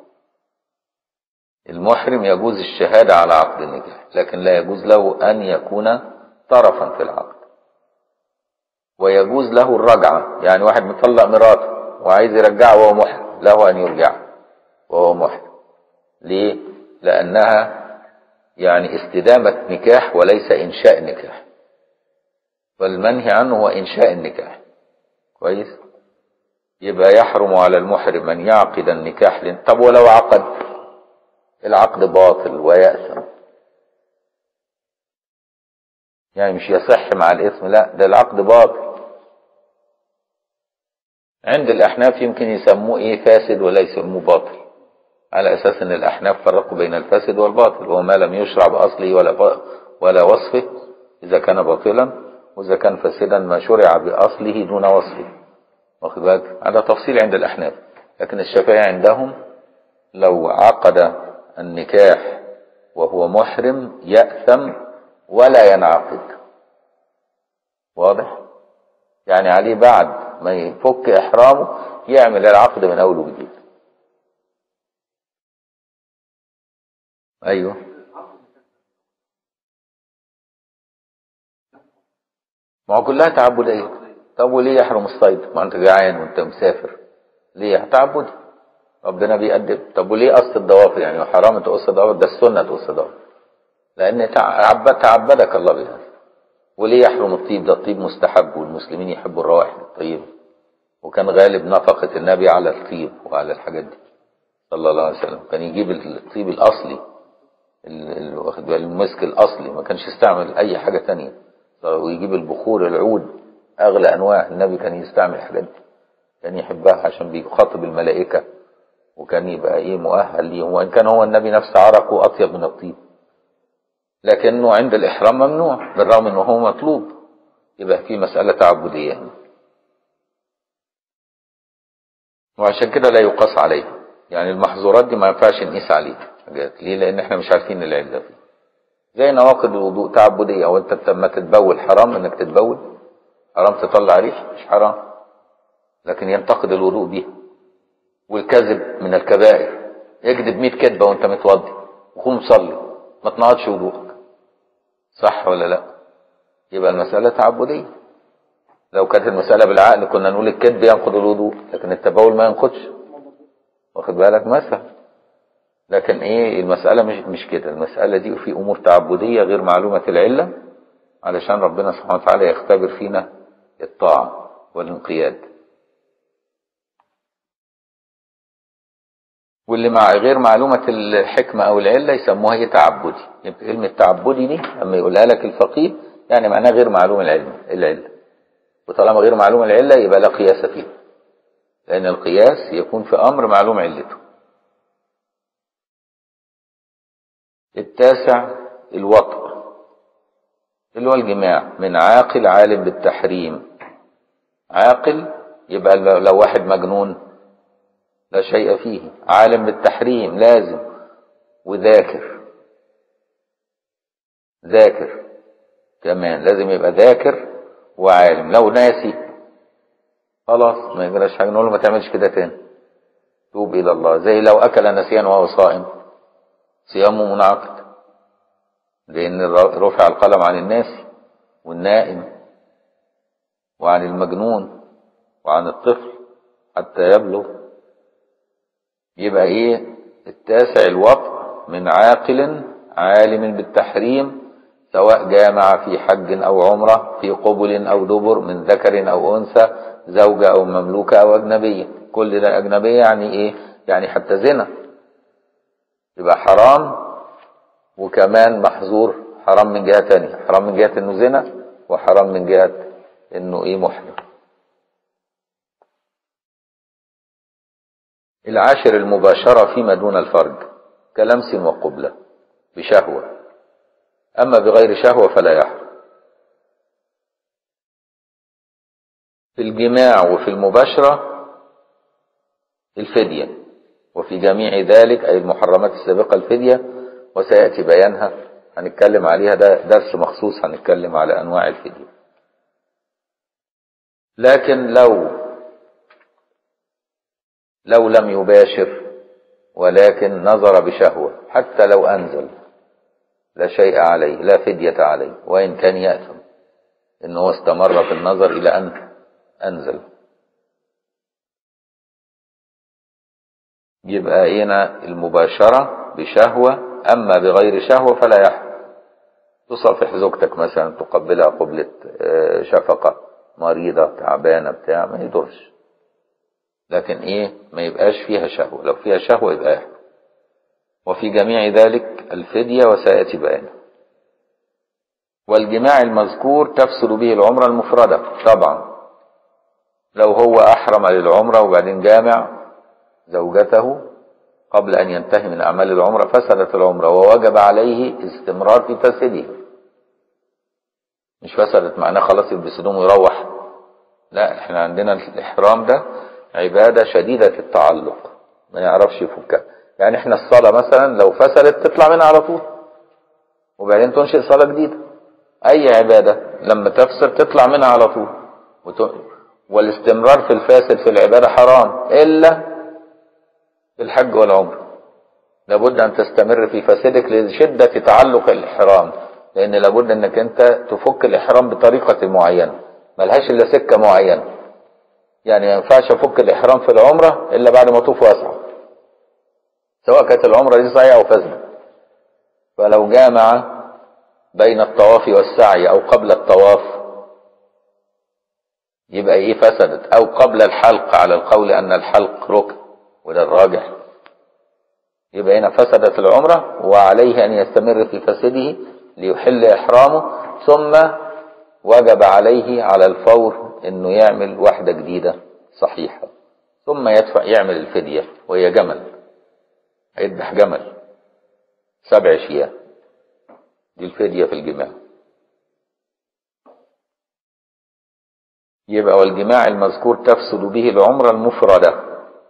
المحرم يجوز الشهادة على عقد النكاح لكن لا يجوز له أن يكون طرفا في العقد ويجوز له الرجعة يعني واحد مطلق مراته وعايز يرجعه وهو محرم له أن يرجعه وهو محرم ليه؟ لأنها يعني استدامة نكاح وليس إنشاء نكاح والمنهي عنه هو إنشاء النكاح كويس يبقى يحرم على المحرم أن يعقد النكاح لن... طب ولو عقد العقد باطل ويأثم يعني مش يصح مع الاسم لا ده العقد باطل عند الأحناف يمكن يسموه إيه فاسد ولا يسموه باطل على أساس أن الأحناف فرقوا بين الفاسد والباطل وما لم يشرع بأصله ولا ولا وصفه إذا كان باطلا وإذا كان فاسدا ما شرع بأصله دون وصفه واخد بالك هذا تفصيل عند الأحناف لكن الشافعي عندهم لو عقد النكاح وهو محرم يأثم ولا ينعقد واضح يعني عليه بعد ما يفك إحرامه يعمل العقد من أول وجديد أيوه ما هو كلها تعبدية طب وليه يحرم الصيد ما انت جعان وانت مسافر ليه تعبدي ربنا بيأدب طب وليه قص الضوافر يعني حرام تقص الضوافر ده السنة تقص الضوافر لأن تعبد تعبدك الله بها وليه يحرم الطيب ده الطيب مستحب والمسلمين يحبوا الروائح الطيبة وكان غالب نفقة النبي على الطيب وعلى الحاجات دي صلى الله عليه وسلم كان يجيب الطيب الأصلي واخد بالك المسك الأصلي ما كانش يستعمل أي حاجة تانية ويجيب البخور العود أغلى أنواع النبي كان يستعمل الحاجات دي كان يحبها عشان بيخاطب الملائكة وكان يبقى إيه مؤهل ليهم وإن كان هو النبي نفسه عرقه أطيب من الطيب لكنه عند الإحرام ممنوع بالرغم أنه هو مطلوب يبقى في مسألة تعبدية وعشان كده لا يقاس عليه يعني المحظورات دي ما ينفعش نقيس عليها حاجات ليه لأن احنا مش عارفين العلة فيه زي نواقض الوضوء تعبدية وانت لما تتبول حرام انك تتبول حرام تطلع ريح مش حرام لكن ينتقد الوضوء بيها والكذب من الكبائر يكذب 100 كذبة وانت متوضي وقوم صلي ما تنقضش وضوءك صح ولا لا يبقى المسألة تعبدية لو كانت المسألة بالعقل كنا نقول الكذب ينقض الوضوء لكن التبول ما ينقضش واخد بالك مثلا لكن ايه المسألة مش مش كده المسألة دي في امور تعبدية غير معلومة العلة علشان ربنا سبحانه وتعالى يختبر فينا الطاعة والانقياد واللي مع غير معلومة الحكمة أو العلة يسموها هي تعبدي يبقى كلمة تعبدي دي لما يقولها لك الفقيه يعني معناها غير معلوم العلم العلة وطالما غير معلوم العلة يبقى لا قياس فيه لأن القياس يكون في أمر معلوم علته التاسع الوطء اللي هو الجماع من عاقل عالم بالتحريم عاقل يبقى لو واحد مجنون لا شيء فيه عالم بالتحريم لازم وذاكر ذاكر كمان لازم يبقى ذاكر وعالم لو ناسي خلاص ما يجراش حاجه نقول له ما تعملش كده تاني توب الى الله زي لو اكل نسيا وهو صائم صيامه منعقد لان رفع القلم عن الناس والنائم وعن المجنون وعن الطفل حتى يبلغ يبقى ايه التاسع الوطء من عاقل عالم بالتحريم سواء جامع في حج او عمره في قبل او دبر من ذكر او انثى زوجة او مملوكة او اجنبية كل ده اجنبية يعني ايه يعني حتى زنا يبقى حرام وكمان محظور حرام من جهة تانية حرام من جهة انه زنا وحرام من جهة انه ايه محرم العاشر المباشرة فيما دون الفرج كلمس وقبلة بشهوة أما بغير شهوة فلا يحرم في الجماع وفي المباشرة الفدية وفي جميع ذلك أي المحرمات السابقة الفدية وسيأتي بيانها هنتكلم عليها ده درس مخصوص هنتكلم على أنواع الفدية لكن لو لو لم يباشر ولكن نظر بشهوة حتى لو أنزل لا شيء عليه لا فدية عليه وإن كان يأثم إنه استمر في النظر إلى أن أنزل يبقى هنا المباشرة بشهوة أما بغير شهوة فلا يحرم تصافح زوجتك مثلا تقبلها قبلة شفقة مريضة تعبانة بتاع ما يضرش لكن ايه ما يبقاش فيها شهوة لو فيها شهوة يبقى يحرم وفي جميع ذلك الفدية وسيأتي بيانه والجماع المذكور تفسد به العمرة المفردة طبعا لو هو أحرم للعمرة وبعدين جامع زوجته قبل أن ينتهي من أعمال العمرة فسدت العمرة ووجب عليه استمرار في فسده مش فسدت معناه خلاص يلبس هدوم ويروح لا احنا عندنا الإحرام ده عبادة شديدة التعلق ما يعرفش يفكها يعني احنا الصلاة مثلا لو فسدت تطلع منها على طول وبعدين تنشئ صلاة جديدة أي عبادة لما تفسد تطلع منها على طول وت... والاستمرار في الفاسد في العبادة حرام إلا في الحج والعمر لابد أن تستمر في فاسدك لشدة تعلق الإحرام لأن لابد أنك أنت تفك الإحرام بطريقة معينة ملهاش إلا سكة معينة يعني ما ينفعش أفك الإحرام في العمرة إلا بعد ما أطوف وأسعى سواء كانت العمرة دي صحيحة أو فاسدة فلو جامع بين الطواف والسعي أو قبل الطواف يبقى إيه فسدت أو قبل الحلق على القول أن الحلق ركن وده الراجح يبقى هنا فسدت العمرة وعليه أن يستمر في فسده ليحل إحرامه ثم وجب عليه على الفور أنه يعمل واحدة جديدة صحيحة ثم يدفع يعمل الفدية وهي جمل هيذبح جمل سبع شياه دي الفدية في الجماع يبقى والجماع المذكور تفسد به العمرة المفردة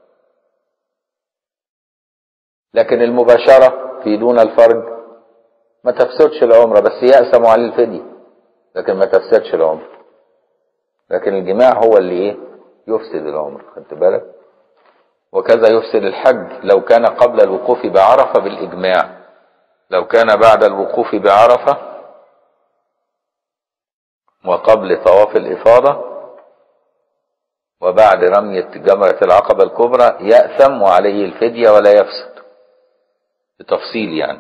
لكن المباشرة في دون الفرج ما تفسدش العمرة بس يأسم على الفدية لكن ما تفسدش العمرة لكن الجماع هو اللي ايه يفسد العمرة خدت بالك وكذا يفسد الحج لو كان قبل الوقوف بعرفة بالإجماع لو كان بعد الوقوف بعرفة وقبل طواف الإفاضة وبعد رمية جمرة العقبة الكبرى يأثم وعليه الفدية ولا يفسد بتفصيل يعني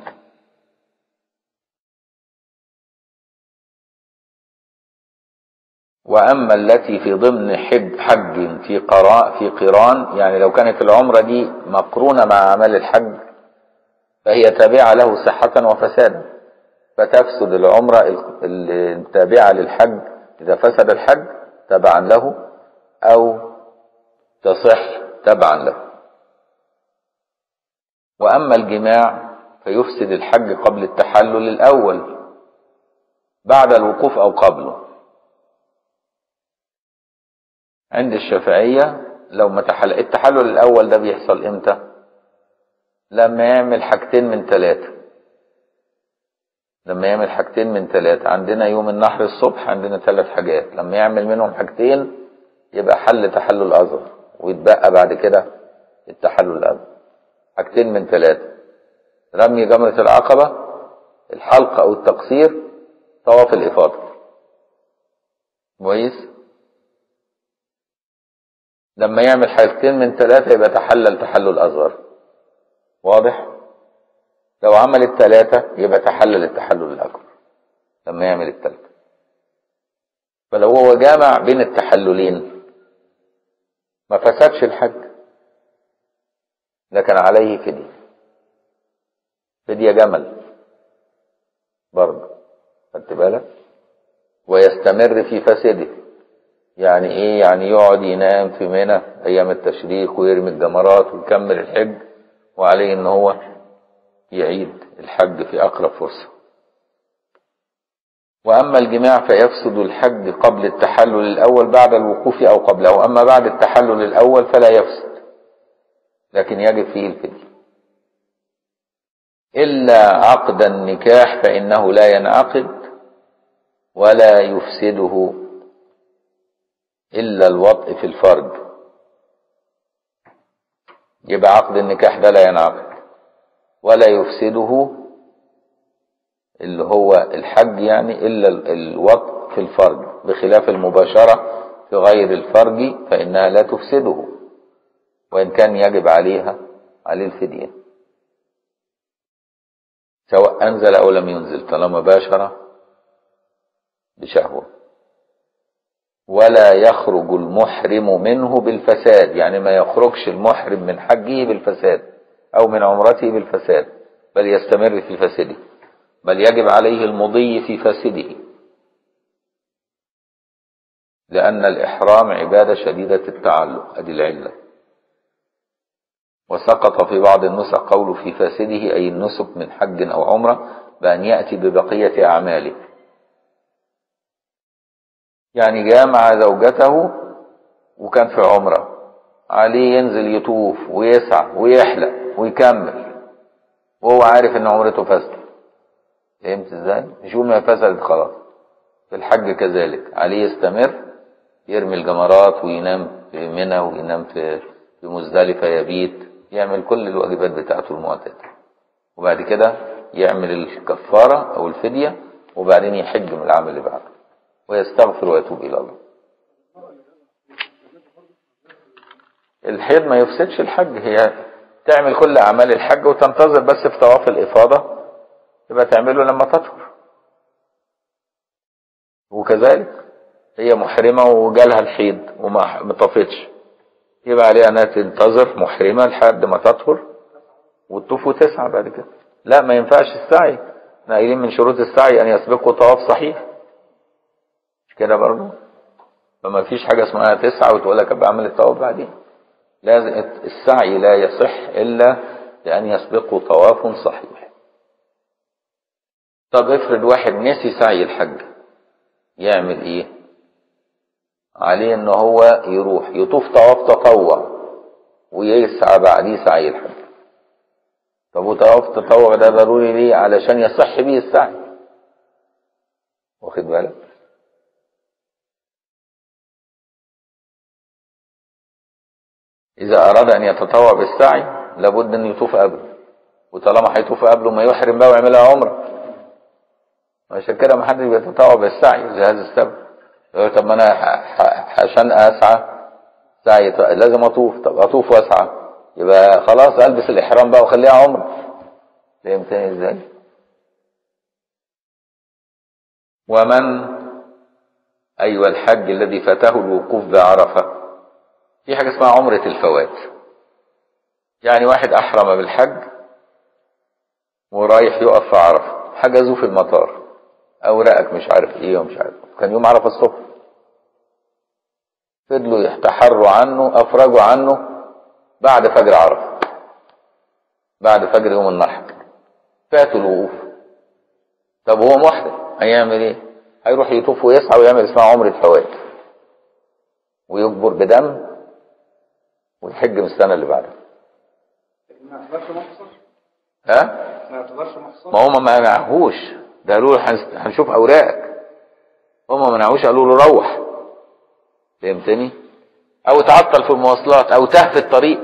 وأما التي في ضمن حج, حج في قراء في قران يعني لو كانت العمرة دي مقرونة مع أعمال الحج فهي تابعة له صحة وفسادا فتفسد العمرة التابعة للحج إذا فسد الحج تبعا له أو تصح تبعا له وأما الجماع فيفسد الحج قبل التحلل الأول بعد الوقوف أو قبله عند الشافعية لو ما تحل... التحلل الأول ده بيحصل إمتى لما يعمل حاجتين من ثلاثة لما يعمل حاجتين من ثلاثة عندنا يوم النحر الصبح عندنا ثلاث حاجات لما يعمل منهم حاجتين يبقى حل تحلل أصغر ويتبقى بعد كده التحلل الأكبر حاجتين من ثلاثة رمي جمرة العقبة الحلق أو التقصير طواف الإفاضة كويس لما يعمل حاجتين من ثلاثة يبقى تحلل تحلل أصغر واضح لو عمل الثلاثة يبقى تحلل التحلل الأكبر لما يعمل الثلاثة فلو هو جامع بين التحللين ما فسدش الحج لكن عليه فدية فدية جمل برضه خدت بالك ويستمر في فسده يعني ايه يعني يقعد ينام في منى ايام التشريق ويرمي الجمرات ويكمل الحج وعليه ان هو يعيد الحج في اقرب فرصة واما الجماع فيفسد الحج قبل التحلل الاول بعد الوقوف او قبله اما بعد التحلل الاول فلا يفسد لكن يجب فيه الفدية إلا عقد النكاح فإنه لا ينعقد ولا يفسده إلا الوطء في الفرج يبقى عقد النكاح ده لا ينعقد ولا يفسده اللي هو الحج يعني إلا الوطء في الفرج بخلاف المباشرة في غير الفرج فإنها لا تفسده وإن كان يجب عليها عليه الفدية سواء أنزل أو لم ينزل طالما باشر بشهوة ولا يخرج المحرم منه بالفساد يعني ما يخرجش المحرم من حجه بالفساد أو من عمرته بالفساد بل يستمر في فسده بل يجب عليه المضي في فسده لأن الإحرام عبادة شديدة التعلق أدي العلة وسقط في بعض النسخ قوله في فاسده أي النسك من حج أو عمرة بأن يأتي ببقية أعماله يعني جامع زوجته وكان في عمرة عليه ينزل يطوف ويسعى ويحلق ويكمل وهو عارف ان عمرته فاسدة فهمت ازاي؟ مش يقول ما فسدت خلاص في الحج كذلك عليه يستمر يرمي الجمرات وينام في منى وينام في في مزدلفة يبيت يعمل كل الواجبات بتاعته المعتادة وبعد كده يعمل الكفارة أو الفدية وبعدين يحج من العام اللي بعده ويستغفر ويتوب إلى الله الحيض ما يفسدش الحج هي تعمل كل أعمال الحج وتنتظر بس في طواف الإفاضة يبقى تعمله لما تطهر وكذلك هي محرمة وجالها الحيض وما طفتش يبقى عليها انها تنتظر محرمة لحد ما تطهر وتطوف وتسعى بعد كده لا ما ينفعش السعي قايلين من شروط السعي ان يسبقه طواف صحيح مش كده برضه فما فيش حاجة اسمها تسعى وتقول لك ابقى اعمل الطواف بعدين لازم السعي لا يصح الا بان يسبقه طواف صحيح طب افرض واحد نسي سعي الحج يعمل ايه عليه ان هو يروح يطوف طواف تطوع ويسعى بعديه سعي الحج طب وطواف التطوع ده ضروري ليه علشان يصح بيه السعي واخد بالك اذا اراد ان يتطوع بالسعي لابد ان يطوف قبله وطالما هيطوف قبله ما يحرم بقى ويعملها عمره عشان كده ما حدش بيتطوع بالسعي لهذا السبب طب ما انا عشان اسعى سعي لازم اطوف طب اطوف واسعى يبقى خلاص البس الاحرام بقى وخليها عمره فهمتني ازاي ومن ايوه الحج الذي فاته الوقوف بعرفه في حاجه اسمها عمره الفوات يعني واحد احرم بالحج ورايح يقف في عرفه حجزوه في المطار اوراقك مش عارف ايه ومش عارف كان يوم عرفه الصبح فضلوا يتحروا عنه افرجوا عنه بعد فجر عرفه بعد فجر يوم النحر فاتوا الوقوف طب هو محرم هيعمل ايه هيروح يطوف ويسعى ويعمل اسمها عمرة فوات ويكبر بدم ويحج من السنة اللي بعدها ما اعتبرش محصر ها ما اعتبرش محصر ما هم ما منعهوش ده قالوا له هنس- هنشوف اوراقك هم ما منعوش قالوا له روح فهمتني او اتعطل في المواصلات او تاه في الطريق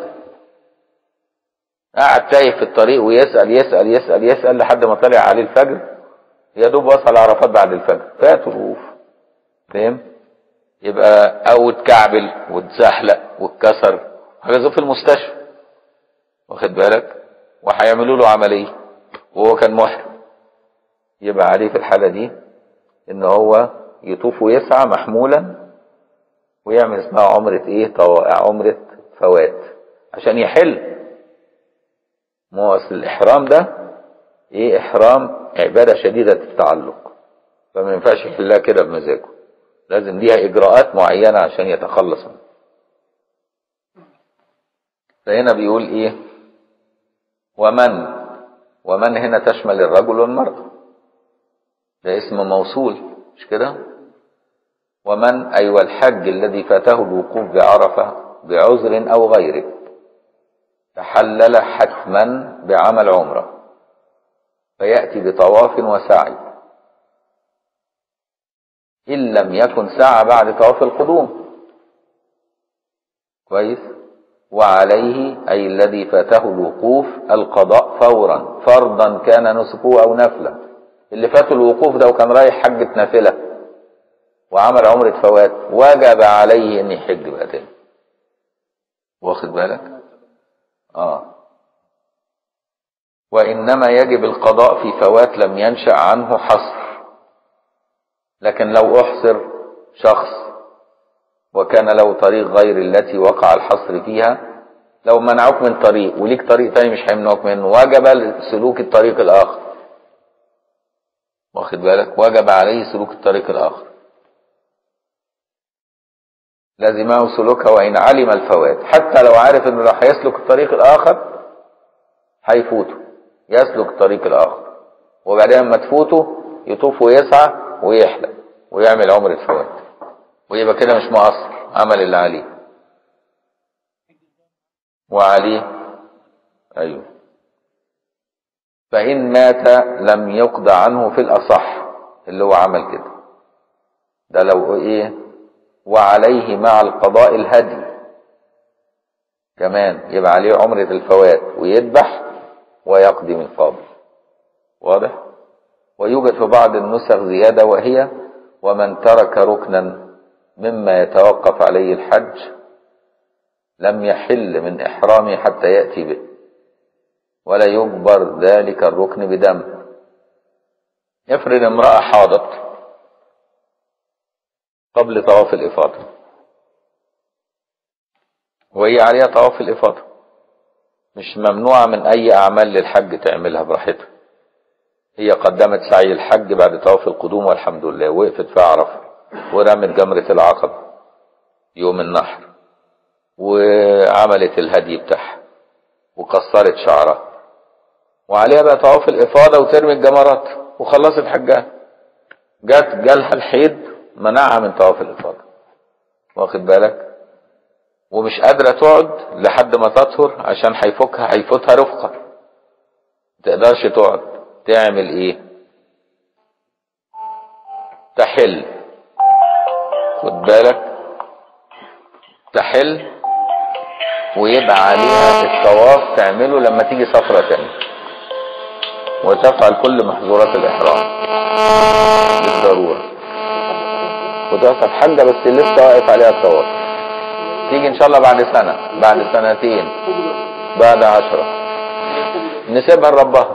قعد تايه في الطريق ويسأل يسأل يسأل يسأل لحد ما طلع عليه الفجر يا دوب وصل عرفات بعد الفجر فاتوا الوقوف فاهم يبقى او اتكعبل واتزحلق واتكسر حجزوه في المستشفى واخد بالك وهيعملوا له عمليه وهو كان محرم يبقى عليه في الحالة دي ان هو يطوف ويسعى محمولا ويعمل اسمها عمرة ايه طوا- عمرة فوات عشان يحل ما هو أصل الاحرام ده ايه احرام عبادة شديدة التعلق فما ينفعش يحلها كده بمزاجه لازم ليها اجراءات معينة عشان يتخلص منها فهنا بيقول ايه ومن ومن هنا تشمل الرجل والمرأة ده اسم موصول مش كده ومن أيوة الحج الذي فاته الوقوف بعرفة بعذر أو غيره تحلل حتما بعمل عمرة فيأتي بطواف وسعي إن لم يكن سعى بعد طواف القدوم كويس وعليه أي الذي فاته الوقوف القضاء فورا فرضا كان نسكه أو نفلا اللي فاته الوقوف ده وكان رايح حجة نافلة وعمل عمرة فوات وجب عليه ان يحج بقى تاني واخد بالك اه وإنما يجب القضاء في فوات لم ينشأ عنه حصر لكن لو أحصر شخص وكان له طريق غير التي وقع الحصر فيها لو منعوك من طريق وليك طريق تاني مش هيمنعوك منه وجب سلوك الطريق الآخر واخد بالك وجب عليه سلوك الطريق الآخر لازمه سلوكها وإن علم الفوات حتى لو عارف انه لو هيسلك الطريق الآخر هيفوته يسلك الطريق الآخر وبعدين لما تفوته يطوف ويسعى ويحلق ويعمل عمرة فوات ويبقى كده مش مقصر عمل اللي عليه وعليه أيوه فإن مات لم يقضى عنه في الأصح اللي هو عمل كده ده لو إيه وعليه مع القضاء الهدي كمان يبقى عليه عمرة الفوات ويذبح ويقضي من قبل واضح ويوجد في بعض النسخ زيادة وهي ومن ترك ركنا مما يتوقف عليه الحج لم يحل من إحرامه حتى يأتي به ولا يجبر ذلك الركن بدم افرض امرأة حاضت قبل طواف الإفاضة وهي عليها طواف الإفاضة مش ممنوعة من أي أعمال للحج تعملها براحتها هي قدمت سعي الحج بعد طواف القدوم والحمد لله وقفت في عرفة ورمت جمرة العقبة يوم النحر وعملت الهدي بتاعها وقصرت شعرها وعليها بقى طواف الإفاضة وترمي الجمرات وخلصت حجها جت جالها الحيض منعها من طواف الإفاضة واخد بالك ومش قادرة تقعد لحد ما تطهر عشان هيفكها هيفوتها رفقة تقدرش تقعد تعمل ايه تحل خد بالك تحل ويبقى عليها الطواف تعمله لما تيجي سفرة تاني وتفعل كل محظورات الإحرام بالضرورة وتقف حاجة بس لسه واقف عليها الطواف تيجي إن شاء الله بعد سنة بعد سنتين بعد عشرة نسيبها لربها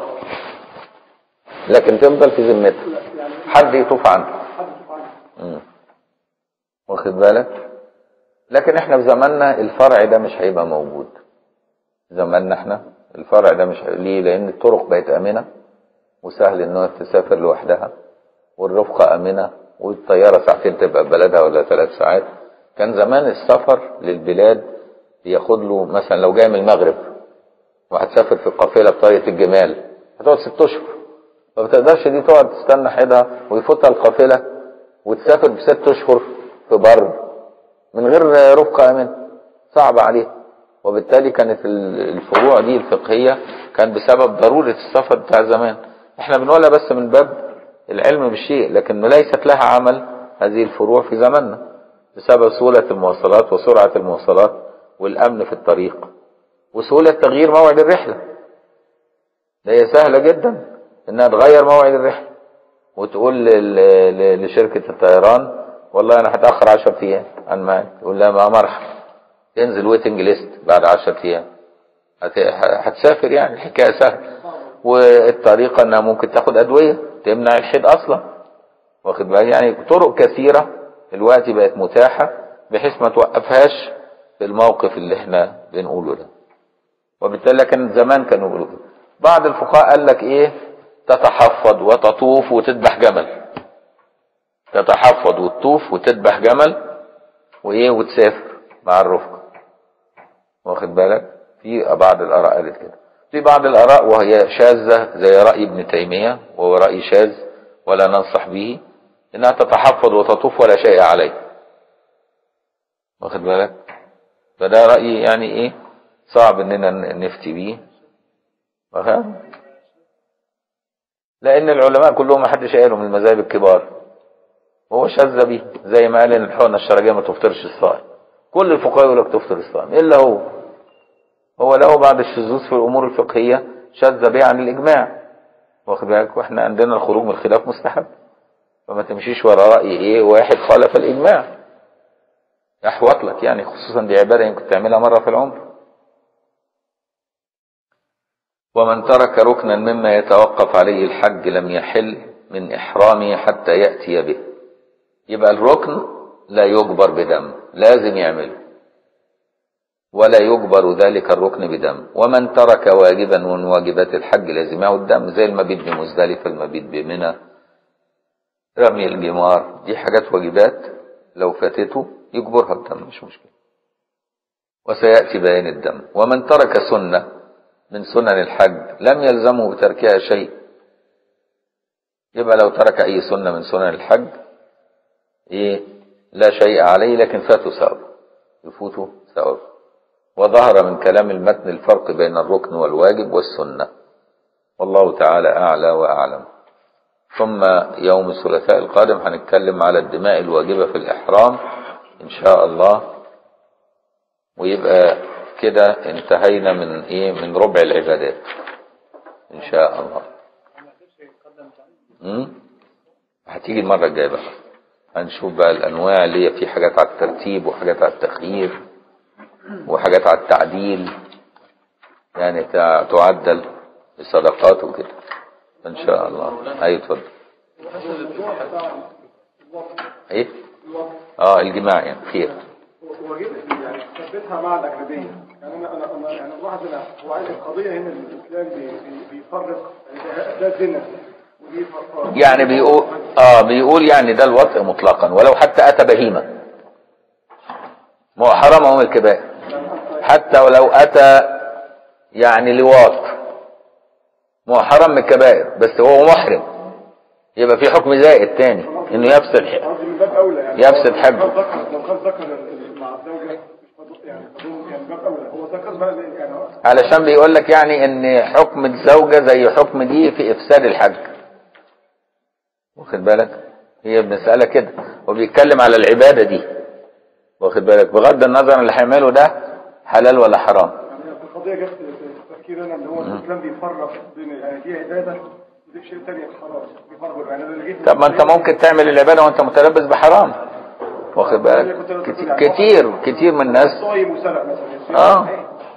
لكن تفضل في ذمتها حد يطوف عنها مم. واخد بالك لكن احنا في زماننا الفرع ده مش هيبقى موجود زماننا احنا الفرع ده مش هي... ليه لان الطرق بقت امنه وسهل انها تسافر لوحدها والرفقه امنه والطياره ساعتين تبقى في بلدها ولا ثلاث ساعات كان زمان السفر للبلاد ياخد له مثلا لو جاي من المغرب وهتسافر في قافله بطريقه الجمال هتقعد ست اشهر فما تقدرش دي تقعد تستنى حيدها ويفوتها القافله وتسافر بست اشهر في بر من غير رفقه امنه صعب عليها وبالتالي كانت الفروع دي الفقهيه كان بسبب ضروره السفر بتاع زمان احنا بنقولها بس من باب العلم بالشيء لكن ليست لها عمل هذه الفروع في زماننا بسبب سهولة المواصلات وسرعة المواصلات والأمن في الطريق وسهولة تغيير موعد الرحلة ده هي سهلة جدا إنها تغير موعد الرحلة وتقول لشركة الطيران والله أنا هتأخر 10 أيام عن معاك تقول لها ما مرحبا تنزل ويتنج ليست بعد 10 أيام هتسافر يعني الحكاية سهلة والطريقة إنها ممكن تاخد أدوية تمنع الحيض أصلا واخد بالك يعني طرق كثيرة دلوقتي بقت متاحة بحيث ما توقفهاش في الموقف اللي احنا بنقوله ده وبالتالي كان زمان كانوا بيقولوا كده بعض الفقهاء قال لك ايه تتحفظ وتطوف وتذبح جمل تتحفظ وتطوف وتذبح جمل وايه وتسافر مع الرفقة واخد بالك في بعض الاراء قالت كده في بعض الاراء وهي شاذة زي رأي ابن تيمية وهو رأي شاذ ولا ننصح به انها تتحفظ وتطوف ولا شيء عليه واخد بالك فده رأي يعني ايه صعب اننا نفتي بيه فاهم لان العلماء كلهم ما حدش قالوا من المذاهب الكبار وهو شاذ به زي ما قال ان الحقنه الشرجيه ما تفطرش الصائم كل الفقهاء يقول لك تفطر الصائم الا هو هو له بعض الشذوذ في الامور الفقهيه شذ بها عن الاجماع واخد بالك واحنا عندنا الخروج من الخلاف مستحب فما تمشيش ورا راي ايه واحد خالف الاجماع احوط لك يعني خصوصا دي عباده يمكن تعملها مره في العمر ومن ترك ركنا مما يتوقف عليه الحج لم يحل من إحرامه حتى يأتي به يبقى الركن لا يجبر بدم لازم يعمله ولا يجبر ذلك الركن بدم ومن ترك واجبا من واجبات الحج لازمه الدم زي المبيت بمزدلفة المبيت بمنى رمي الجمار دي حاجات واجبات لو فاتته يجبرها الدم مش مشكلة وسيأتي بيان الدم ومن ترك سنة من سنن الحج لم يلزمه بتركها شيء يبقى لو ترك أي سنة من سنن الحج إيه لا شيء عليه لكن فاته ثواب يفوته ثواب وظهر من كلام المتن الفرق بين الركن والواجب والسنة والله تعالى أعلى وأعلم ثم يوم الثلاثاء القادم هنتكلم على الدماء الواجبة في الإحرام إن شاء الله ويبقى كده انتهينا من إيه من ربع العبادات إن شاء الله مم؟ هتيجي المرة الجاية بقى هنشوف بقى الأنواع اللي هي في حاجات على الترتيب وحاجات على التخيير وحاجات على التعديل يعني تع- تعدل الصدقات وكده إن شاء الله أيوة اتفضل إيه؟ اه الجماع يعني خير وجدت يعني ثبتها مع الأجنبية يعني أنا أنا أنا يعني الواحد أنا هو عايز القضية هنا الإسلام بي- بي- بيفرق يعني ده ده زنا ودي فرق يعني بيقول اه بيقول يعني ده الوطء مطلقا ولو حتى اتى بهيمه ما هو حرام هو من الكبائر حتى ولو اتى يعني لواط ما هو حرام من الكبائر بس هو محرم يبقى في حكم زائد تاني انه يفسد ح- قصدي من باب أولى يعني يفسد لو حجه. كان ذكر لو كان ذكر ال- مع الزوجة مش فضل- يعني فضل- يعني من باب أولى هو ذكر بقى ليه؟ يعني هو- علشان بيقول لك يعني ان حكم الزوجه زي حكم دي في افساد الحج واخد بالك هي المساله كده وبيتكلم على العباده دي واخد بالك بغض النظر عن اللي هيعمله ده حلال ولا حرام يعني القضية جت في تفكير أنا إن هو الإسلام بيفرق بين يعني دي عبادة ودي شيء تاني خلاص بيفرق يعني أنا اللي جيت طب ما انت ممكن تعمل العباده وانت متلبس بحرام واخد بالك كت- كتير كتير من الناس صايم وسرق مثلا آه.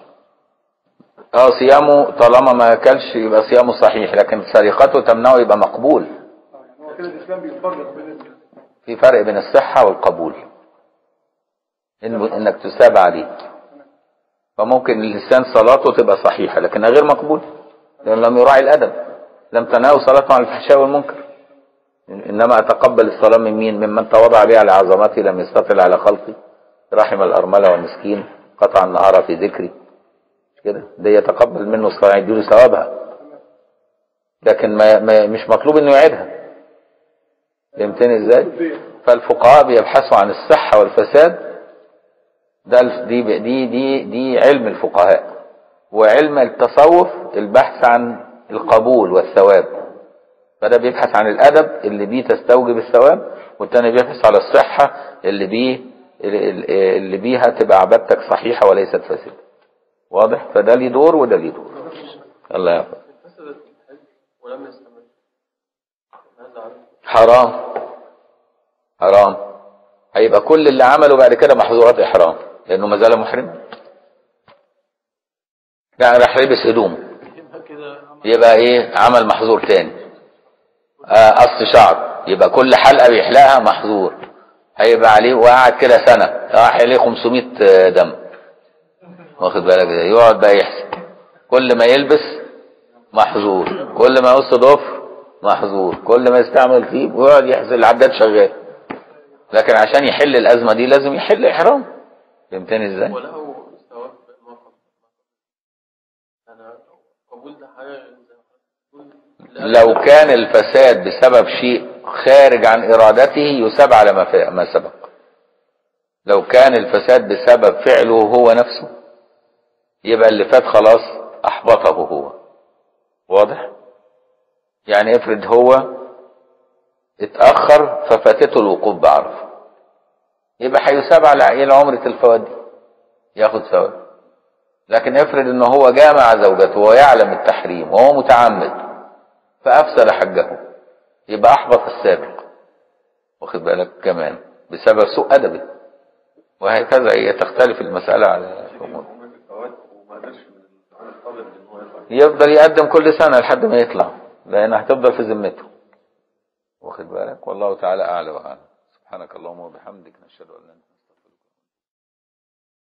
اه صيامه طالما ما اكلش يبقى صيامه صحيح لكن سرقته تمنعه يبقى مقبول هو كده الإسلام بيفرق بين ال- في فرق بين الصحة والقبول إن انك تساب عليه فممكن اللسان صلاته تبقى صحيحة لكنها غير مقبول لأنه لم يراعي الأدب لم تناول صلاته عن الفحشاء والمنكر إنما أتقبل الصلاة من مين ممن تواضع بها على عظمتي لم يستطل على خلقي رحم الأرملة والمسكين قطع النهار في ذكري مش كده ده يتقبل منه الصلاة يديله ثوابها لكن ما ما مش مطلوب انه يعيدها فهمتني ازاي فالفقهاء بيبحثوا عن الصحة والفساد ده الف- دي دي دي دي علم الفقهاء وعلم التصوف البحث عن القبول والثواب فده بيبحث عن الادب اللي بيه تستوجب الثواب والتاني بيبحث على الصحة اللي بيه اللي اللي بيها تبقى عبادتك صحيحة وليست فاسدة واضح فده ليه دور وده ليه دور الله يحفظ فسدت الحج ولم يستمر ماذا عنه؟ حرام حرام هيبقى كل اللي عمله بعد كده محظورات احرام لانه ما زال محرم يعني راح لبس هدومه يبقى كده يبقى ايه عمل محظور تاني آه، قص شعر يبقى كل حلقه بيحلقها محظور هيبقى عليه وقعد كده سنه راح عليه 500 دم واخد بالك ازاي؟ يقعد بقى يحسب كل ما يلبس محظور كل ما يقص ضفر محظور كل ما يستعمل فيه ويقعد يحسب العداد شغال لكن عشان يحل الازمه دي لازم يحل احرام فهمتني ازاي؟ وله ثواب ما قبل انا قبول ده حاجه زي ما حضرتك بتقول. لو كان الفساد بسبب شيء خارج عن إرادته يساب على ما, ف- ما سبق لو كان الفساد بسبب فعله هو نفسه يبقى اللي فات خلاص أحبطه هو واضح يعني افرض هو اتأخر ففاتته الوقوف بعرفة يبقى هيثاب على عيل عمرة الفوات دي ياخد ثواب لكن افرض ان هو جامع زوجته ويعلم التحريم وهو متعمد فافسد حجه يبقى احبط السابق واخد بالك كمان بسبب سوء ادبه وهكذا هي تختلف المسألة على الأمور يفضل يقدم كل سنة لحد ما يطلع لأن هتفضل في ذمته واخد بالك والله تعالى أعلى وأعلم سبحانك اللهم وبحمدك نشهد أن لا إله إلا أنت